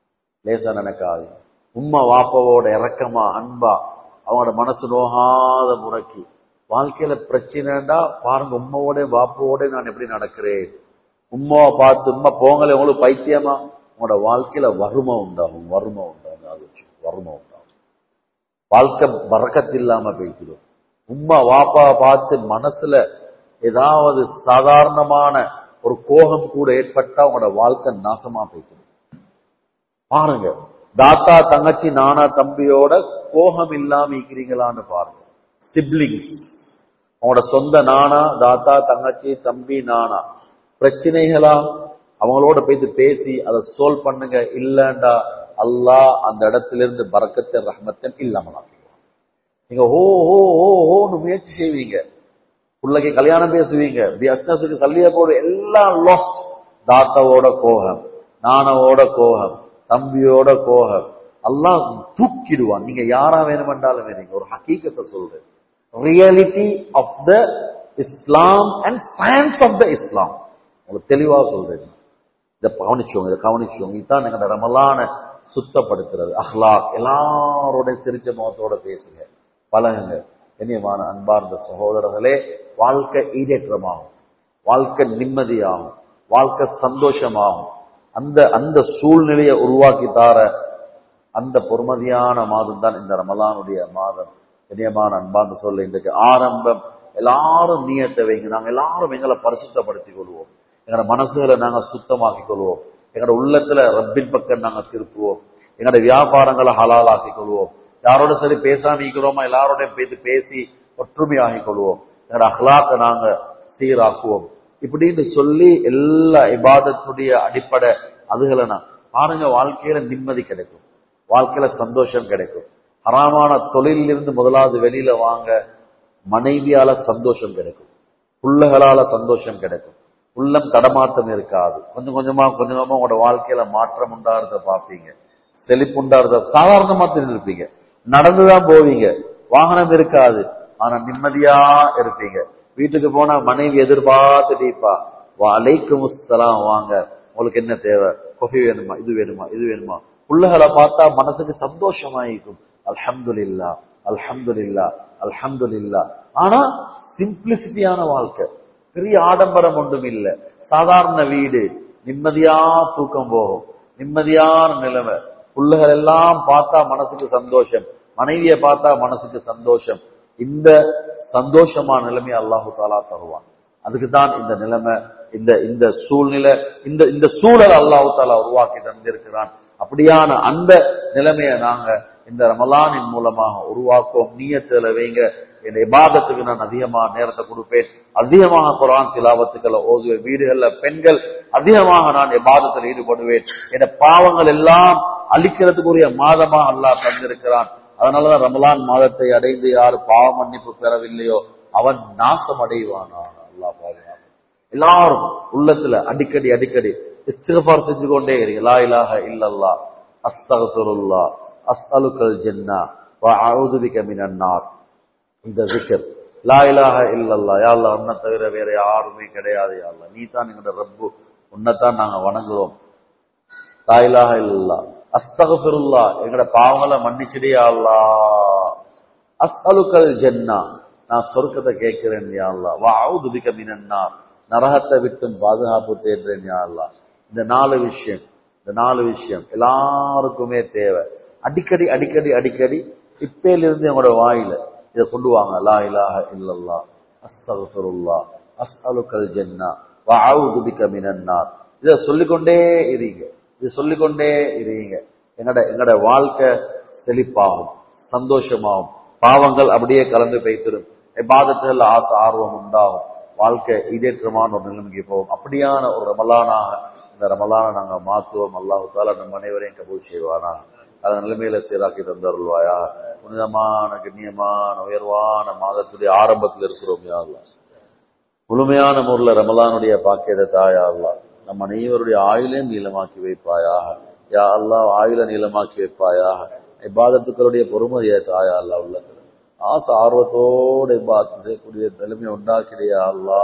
லேசா நினைக்காதீங்க உம்மா வாப்பாவோட இறக்கமா அன்பா அவங்களோட மனசு நோகாத முறைக்கு வாழ்க்கையில பிரச்சனைடா பாருங்க உம்மாவோட வாப்பாவோட நான் எப்படி நடக்கிறேன் உம்மாவை பார்த்து உம்மா போங்களே உங்களுக்கு பைத்தியமா உங்களோட வாழ்க்கையில வறுமை உண்டாகும் வறுமை உண்டாகும் அது வச்சு வறுமை உண்டாகும் வாழ்க்கை பறக்கத்து இல்லாம போய்க்கிறோம் உம்மா வாப்பாவை பார்த்து மனசுல ஏதாவது சாதாரணமான ஒரு கோபம் கூட ஏற்பட்டா உங்களோட வாழ்க்கை நாசமா போயிடும் பாருங்க தாத்தா தங்கச்சி நானா தம்பியோட கோபம் இல்லாம இருக்கிறீங்களான்னு பாருங்க சிப்ளிங் உங்களோட சொந்த நானா தாத்தா தங்கச்சி தம்பி நானா பிரச்சனைகளா அவங்களோட போயிட்டு பேசி அதை சோல்வ் பண்ணுங்க இல்லண்டா அல்லாஹ் அந்த இடத்துல இருந்து பறக்கத்தின் ரஹ்மத்தின் இல்லாமலாம் நீங்க ஹோ ஹோ ஹோ ஹோன்னு முயற்சி செய்வீங்க பிள்ளைக்கு கல்யாணம் பேசுவீங்க பிஸ்னஸுக்கு கல்லிய போடு எல்லாம் லாஸ்ட் தாத்தாவோட கோகம் நானவோட கோகம் தம்பியோட கோகம் எல்லாம் தூக்கிடுவான் நீங்க யாரா வேணுமென்றாலும் வேணுங்க ஒரு ஹக்கீக்கத்தை சொல்றேன் reality of the Islam and science of the Islam உங்களுக்கு தெளிவா சொல்றேன் இதை கவனிச்சோங்க இதை கவனிச்சோங்க இதுதான் எங்களோட ரமலான சுத்தப்படுத்துறது அஹ்லாக் எல்லாரோட சிரிச்ச முகத்தோட பேசுங்க பழகுங்க கண்ணியமான அன்பார்ந்த சகோதரர்களே வாழ்க்கை ஈடேற்றமாகும் வாழ்க்கை நிம்மதியாகும் வாழ்க்கை சந்தோஷமாகும் அந்த அந்த சூழ்நிலையை உருவாக்கி தார அந்த பொறுமதியான மாதம் தான் இந்த ரமலானுடைய மாதம் கண்ணியமான அன்பார்ந்த சொல்ல இன்றைக்கு ஆரம்பம் எல்லாரும் நீயத்தை வைங்க நாங்க எல்லாரும் எங்களை பரிசுத்தப்படுத்திக் கொள்வோம் எங்களோட மனசுகளை நாங்க சுத்தமாக்கிக் கொள்வோம் எங்களோட உள்ளத்துல ரப்பின் பக்கம் நாங்க திருப்புவோம் எங்களோட வியாபாரங்களை ஹலாலாக்கிக் கொள்வோம் யாரோட சரி பேசாம இருக்கிறோமா எல்லாரோடையும் பேசி பேசி ஒற்றுமையாகிக் கொள்வோம் எங்களோட அஹ்லாக்க நாங்க சீராக்குவோம் இப்படின்னு சொல்லி எல்லா இபாதத்துடைய அடிப்படை அதுகளை நான் பாருங்க வாழ்க்கையில நிம்மதி கிடைக்கும் வாழ்க்கையில சந்தோஷம் கிடைக்கும் ஹராமான தொழிலில் இருந்து முதலாவது வெளியில வாங்க மனைவியால சந்தோஷம் கிடைக்கும் புள்ளகளால சந்தோஷம் கிடைக்கும் உள்ளம் தடமாட்டம் இருக்காது கொஞ்சம் கொஞ்சமா கொஞ்சம் கொஞ்சமா உங்களோட வாழ்க்கையில மாற்றம் உண்டாகிறத பார்ப்பீங்க செழிப்பு உண்டாகிறத சாதாரணமா தெரிஞ்சிருப்பீங்க நடந்துதான் போவீங்க வாகனம் இருக்காது ஆனா நிம்மதியா இருப்பீங்க வீட்டுக்கு போனா மனைவி எதிர்பார்த்துட்டு இருப்பா அலைக்கும் முஸ்தலாம் வாங்க உங்களுக்கு என்ன தேவை கொஃபி வேணுமா இது வேணுமா இது வேணுமா புள்ளைகளை பார்த்தா மனசுக்கு சந்தோஷமாயிருக்கும் அல்ஹம்துலில்லா அல்ஹம்துலில்லா அல்ஹம்துலில்லா ஆனா சிம்பிளிசிட்டியான வாழ்க்கை பெரிய ஆடம்பரம் ஒன்றும் இல்லை சாதாரண வீடு நிம்மதியா தூக்கம் போகும் நிம்மதியான நிலைமை புள்ளைகள் எல்லாம் பார்த்தா மனசுக்கு சந்தோஷம் மனைவியை பார்த்தா மனசுக்கு சந்தோஷம் இந்த சந்தோஷமான நிலைமையை அல்லாஹு தாலா தருவான் அதுக்கு தான் இந்த நிலைமை இந்த இந்த சூழ்நிலை இந்த இந்த சூழல் அல்லாஹு தாலா உருவாக்கி தந்திருக்கிறான் அப்படியான அந்த நிலைமையை நாங்க இந்த ரமலானின் மூலமாக உருவாக்குவோம் நீயத்துல வைங்க என் இபாதத்துக்கு நான் அதிகமா நேரத்தை கொடுப்பேன் அதிகமாக குரான் திலாவத்துக்களை ஓதுவேன் வீடுகள்ல பெண்கள் அதிகமாக நான் இபாதத்தில் ஈடுபடுவேன் என் பாவங்கள் எல்லாம் அழிக்கிறதுக்குரிய மாதமா அல்லாஹ் தந்திருக்கிறான் அதனாலதான் ரமலான் மாதத்தை அடைந்து யார் பாவ மன்னிப்பு பெறவில்லையோ அவன் நாசம் அடைவானா அல்லாஹ் பாதுகாப்பு எல்லாரும் உள்ளத்துல அடிக்கடி அடிக்கடி இஸ்திகபார் செஞ்சு கொண்டே இருக்கு லா இலாஹ இல்லல்லா அஸ்தகசுருல்லா அஸ்அலுக்கல் ஜென்னா வ அஊது பிக மினன் நார் இந்த zikr லா இலாஹ இல்லல்லா யா அல்லாஹ் உன்னை தவிர வேற யாருமே கிடையாது யா அல்லாஹ் நீ தான் எங்களோட ரப்பு உன்னைத்தான் நாங்க வணங்குறோம் லா இலாஹ இல்லல்லா அஸ்தகஃபிருல்லா எங்களோட பாவங்களை மன்னிச்சிடு யா அல்லாஹ் அஸ்அலுக்கல் ஜென்னா நான் சொர்க்கத்தை கேட்கிறேன் யா அல்லாஹ் வ அஊது பிக மினன் நார் நரகத்தை விட்டும் பாதுகாப்பு தேடுறேன் யா அல்லாஹ் இந்த நாலு விஷயம் இந்த நாலு விஷயம் எல்லாருக்குமே தேவை அடிக்கடி அடிக்கடி அடிக்கடி இப்பையிலிருந்து எங்களோட வாயில இதை கொண்டு வாங்க லா இலாஹ இல்லல்லா அஸ்தகுல்லா அஸ்அலுக்கல் ஜன்னா வஅஊது பிக மினன் நார் இதை சொல்லிக்கொண்டே இருங்க இது சொல்லிக்கொண்டே இருங்க எங்கட எங்கட வாழ்க்கை செழிப்பாகும் சந்தோஷமாகும் பாவங்கள் அப்படியே கலந்து வைத்திடும் இபாதத்தில் ஆசை ஆர்வம் உண்டாகும் வாழ்க்கை இதேற்றமான ஒரு நிலைமைக்கு போகும் அப்படியான ஒரு ரமலானாக இந்த ரமலானை நாங்க மாற்றுவோம் அல்லாஹு தாலா நம் அனைவரையும் கபூல் செய்வானா அந்த நிலைமையில சீராக்கி தந்தருள்வாயா புனிதமான கண்ணியமான உயர்வான மாதத்துடைய ஆரம்பத்தில் இருக்கிறோம் யா அல்லாஹ் முழுமையான முறையில் ரமலானுடைய பாக்கியத தாயா அல்லா நம் அனைவருடைய ஆயுளையும் நீளமாக்கி வைப்பாயாக யா அல்லாஹ் ஆயுள நீளமாக்கி வைப்பாயாக இப்பாதத்துக்களுடைய பொறுமதியை தாயா அல்லா உள்ளது ஆசை ஆர்வத்தோடு இப்பாத்து செய்யக்கூடிய நிலைமை உண்டாக்கிடையா அல்லா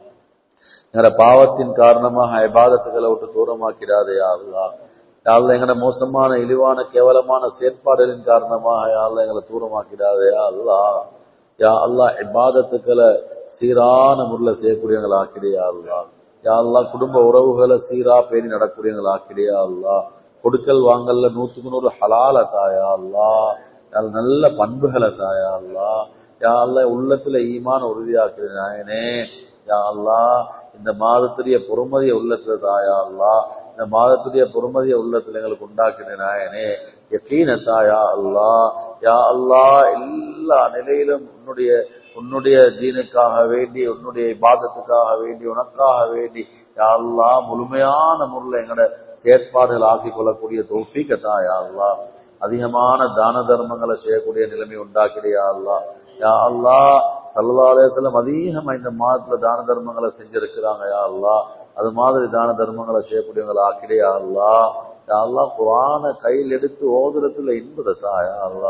எங்களோட பாவத்தின் காரணமாக இபாதத்துக்களை விட்டு தூரமாக்கிடாதே யா அல்லா யாழ்ல எங்கட மோசமான இழிவான கேவலமான செயற்பாடுகளின் காரணமாக யாழ்ல எங்களை தூரமாக்கிடாதே யா அல்லா யா அல்லா இபாதத்துக்களை சீரான முறையில் செய்யக்கூடியவங்களை ஆக்கிடையா அல்லா யா அல்லா குடும்ப உறவுகளை சீரா பேணி நடக்கூடியவங்களை ஆக்கிடையா அல்லா கொடுக்கல் வாங்கல்ல நூத்துக்கு நூறு ஹலால தாயா அல்லா யாழ் நல்ல பண்புகளை தாயா அல்லா யா அல்லா உள்ளத்துல ஈமான உறுதியாக்குற நாயனே யா அல்லா இந்த மாதத்துடைய பொறுமதிய உள்ளத்துல தாயா அல்லா இந்த மாதத்துடைய பொறுமதிய உள்ளத்துல எங்களுக்கு உண்டாக்கின நாயனே யக்கீன தாயா அல்லா யா அல்லா எல்லா நிலையிலும் உன்னுடைய உன்னுடைய தீனுக்காக வேண்டி உன்னுடைய பாதத்துக்காக வேண்டி உனக்காக வேண்டி யா அல்லா முழுமையான முறையில் எங்களோட ஏற்பாடுகள் ஆக்கிக் கொள்ளக்கூடிய தோஃபிக்கத்தா யா அல்லா அதிகமான தான தர்மங்களை செய்யக்கூடிய நிலைமை உண்டாக்கிடையா அல்லா யா அல்லா சல்லாலயத்திலும் அதிகமா இந்த மாதத்துல தான தர்மங்களை செஞ்சிருக்கிறாங்க யா அல்லா அது மாதிரி தான தர்மங்களை செய்யக்கூடியவங்களை ஆக்கிடையா அல்லா யா அல்லா குரான கையில் எடுத்து ஓதுறதுல இன்பதத்தா யா அல்லா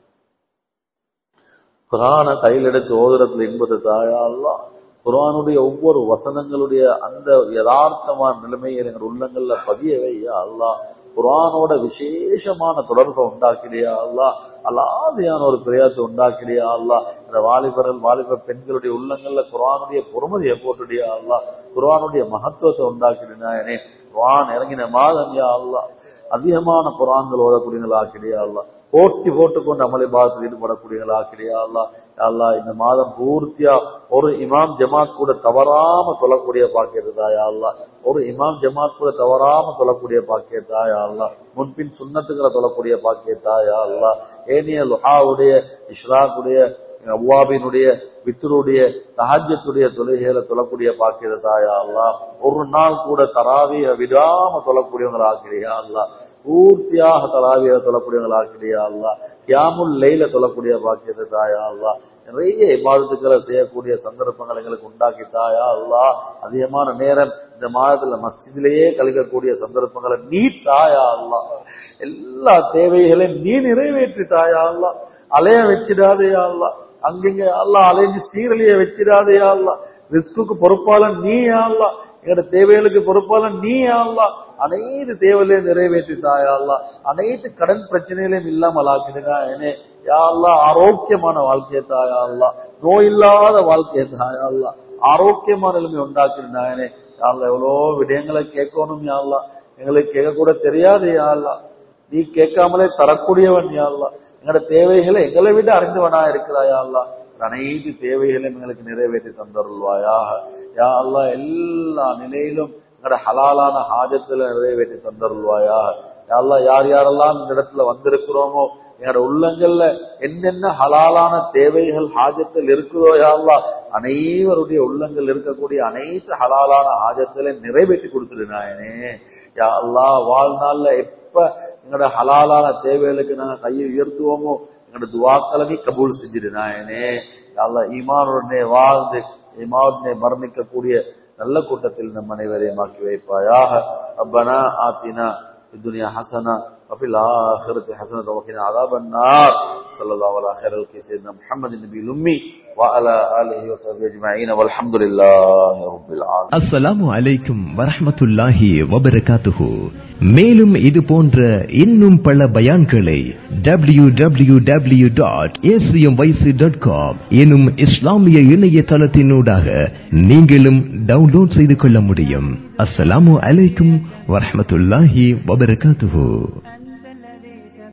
குரான கையில் எடுத்து ஓதுறதுல இன்பதத்தா யா அல்லா குரானுடைய ஒவ்வொரு வசனங்களுடைய அந்த யதார்த்தமான நிலைமையை எங்கள் உள்ளங்கள்ல பதியவே யா அல்லா குரானோட விசேஷமான தொடர்பை உண்டாக்கிறியா அல்லா அலாதியான ஒரு பிரயாசத்தை உண்டாக்கிறியா அல்லா இந்த வாலிபர்கள் வாலிபர் பெண்களுடைய உள்ளங்கள்ல குரானுடைய பொறுமதியை போட்டுடியா அல்லா குரானுடைய மகத்துவத்தை உண்டாக்கினா எனே குரான் இறங்கின மாதம் யா அல்லா அதிகமான குரான்கள் ஓதக்கூடியவங்களா ஆக்கிறியா அல்லா போட்டி போட்டுக்கொண்டு அமளி பாகத்தில் ஈடுபடக்கூடியவங்களா ஆக்கிறியா அல்லா அல்லா இந்த மாதம் பூர்த்தியா ஒரு இமாம் ஜமாத் கூட தவறாம சொல்லக்கூடிய பாக்கியதாயா அல்லா ஒரு இமாம் ஜமாத் கூட தவறாம சொல்லக்கூடிய பாக்கியத்தாயா அல்லா முன்பின் சுண்ணத்துக்களை சொல்லக்கூடிய பாக்கியத்தாயா அல்லா ஏனிய லுஹாவுடைய இஷ்ராக்குடைய அவ்வாபினுடைய வித்ருடைய தஹஜத்துடைய தொழுகையில சொல்லக்கூடிய பாக்கியதாயா அல்லா ஒரு நாள் கூட தராவிய விடாம சொல்லக்கூடியவங்களா ஆக்கிறியா அல்லா பூர்த்தியாக தலாவிய சொல்லக்கூடியவங்களா ஆக்கிறியா அல்லா கியாமுல் லைல சொல்லக்கூடிய பாக்கியத்தை தாயா அல்லா நிறைய இபாதத்துக்களை செய்யக்கூடிய சந்தர்ப்பங்கள் எங்களுக்கு உண்டாக்கி தாயா அல்லா அதிகமான நேரம் இந்த மாதத்துல மஸ்ஜிதிலேயே கழிக்கக்கூடிய சந்தர்ப்பங்களை நீ தாயா அல்லா எல்லா தேவைகளையும் நீ நிறைவேற்றி தாயா அல்லா அலைய வச்சிடாதையா அல்லா அங்கிங்க அல்லா அலைஞ்சு சீரழிய வச்சிடாதையா அல்லா ரிஸ்குக்கு பொறுப்பாளன் நீ அல்லா எங்களோட தேவைகளுக்கு பொறுப்பாளன் நீ அல்லா அனைத்து தேவையிலையும் நிறைவேற்றி தாயா அல்லா அனைத்து கடன் பிரச்சனைகளையும் இல்லாமல் ஆக்கிடுங்க ஏனே யா அல்லா ஆரோக்கியமான வாழ்க்கையை தாயா அல்லா நோய் இல்லாத வாழ்க்கையை தாயா அல்லா ஆரோக்கியமான நிலைமை உண்டாக்கிருந்தாயனே யாழ்லா எவ்வளோ விடயங்களை கேட்கணும் யாழ்லா எங்களுக்கு கேட்க கூட தெரியாது யாழ்லா நீ கேட்காமலே தரக்கூடியவன் யாழ்லா எங்களோட தேவைகளை எங்களை விட அறிந்தவனா இருக்கிறாயா அல்லா அனைத்து தேவைகளையும் எங்களுக்கு நிறைவேற்றி தந்தருள்வாயாக யா அல்லா எல்லா நிலையிலும் எங்களோட ஹலாலான ஹாஜத்துல நிறைவேற்றி தந்தருள்வாயாக யா அல்லா யார் யாரெல்லாம் இந்த இடத்துல வந்திருக்கிறோமோ எங்களோட உள்ளங்கள்ல என்னென்ன ஹலாலான தேவைகள் ஹாஜத்தில் இருக்குதோ யாழ்லா அனைவருடைய உள்ளங்கள் இருக்கக்கூடிய அனைத்து ஹலாலான ஹாஜத்துல நிறைவேற்றி கொடுத்துருநாயனே யா அல்லா வாழ்நாள்ல எப்ப எங்களோட ஹலாலான தேவைகளுக்கு நாங்க கையை உயர்த்துவோமோ எங்களோட துவாக்களை நீ கபூல் செஞ்சிருநாயனே அல்லா ஈமானுடனே வாழ்ந்து ஈமானுடனே மரணிக்கக்கூடிய நல்ல கூட்டத்தில் நம் அனைவரையும் ஆக்கி வைப்பாயாக ரப்பனா ஆத்தினா الدنيا حسنة وفي الآخرة حسنة وقنا عذاب النار صلى الله على خير الخلق سيدنا محمد النبي الأمي وعلى آله وصحبه أجمعين والحمد لله رب العالمين அஸ்ஸலாமு அலைக்கும் வரஹ்மத்துல்லாஹி வபரகாத்துஹு மேலும் இது போன்ற இன்னும் பல பயான்களை W W W dot dot com எனும் இஸ்லாமிய இணையதளத்தினூடாக நீங்களும் டவுன்லோட் செய்து கொள்ள முடியும் அஸ்ஸலாமு அலைக்கும் வரஹ்மத்துல்லாஹி வபரகாத்துஹு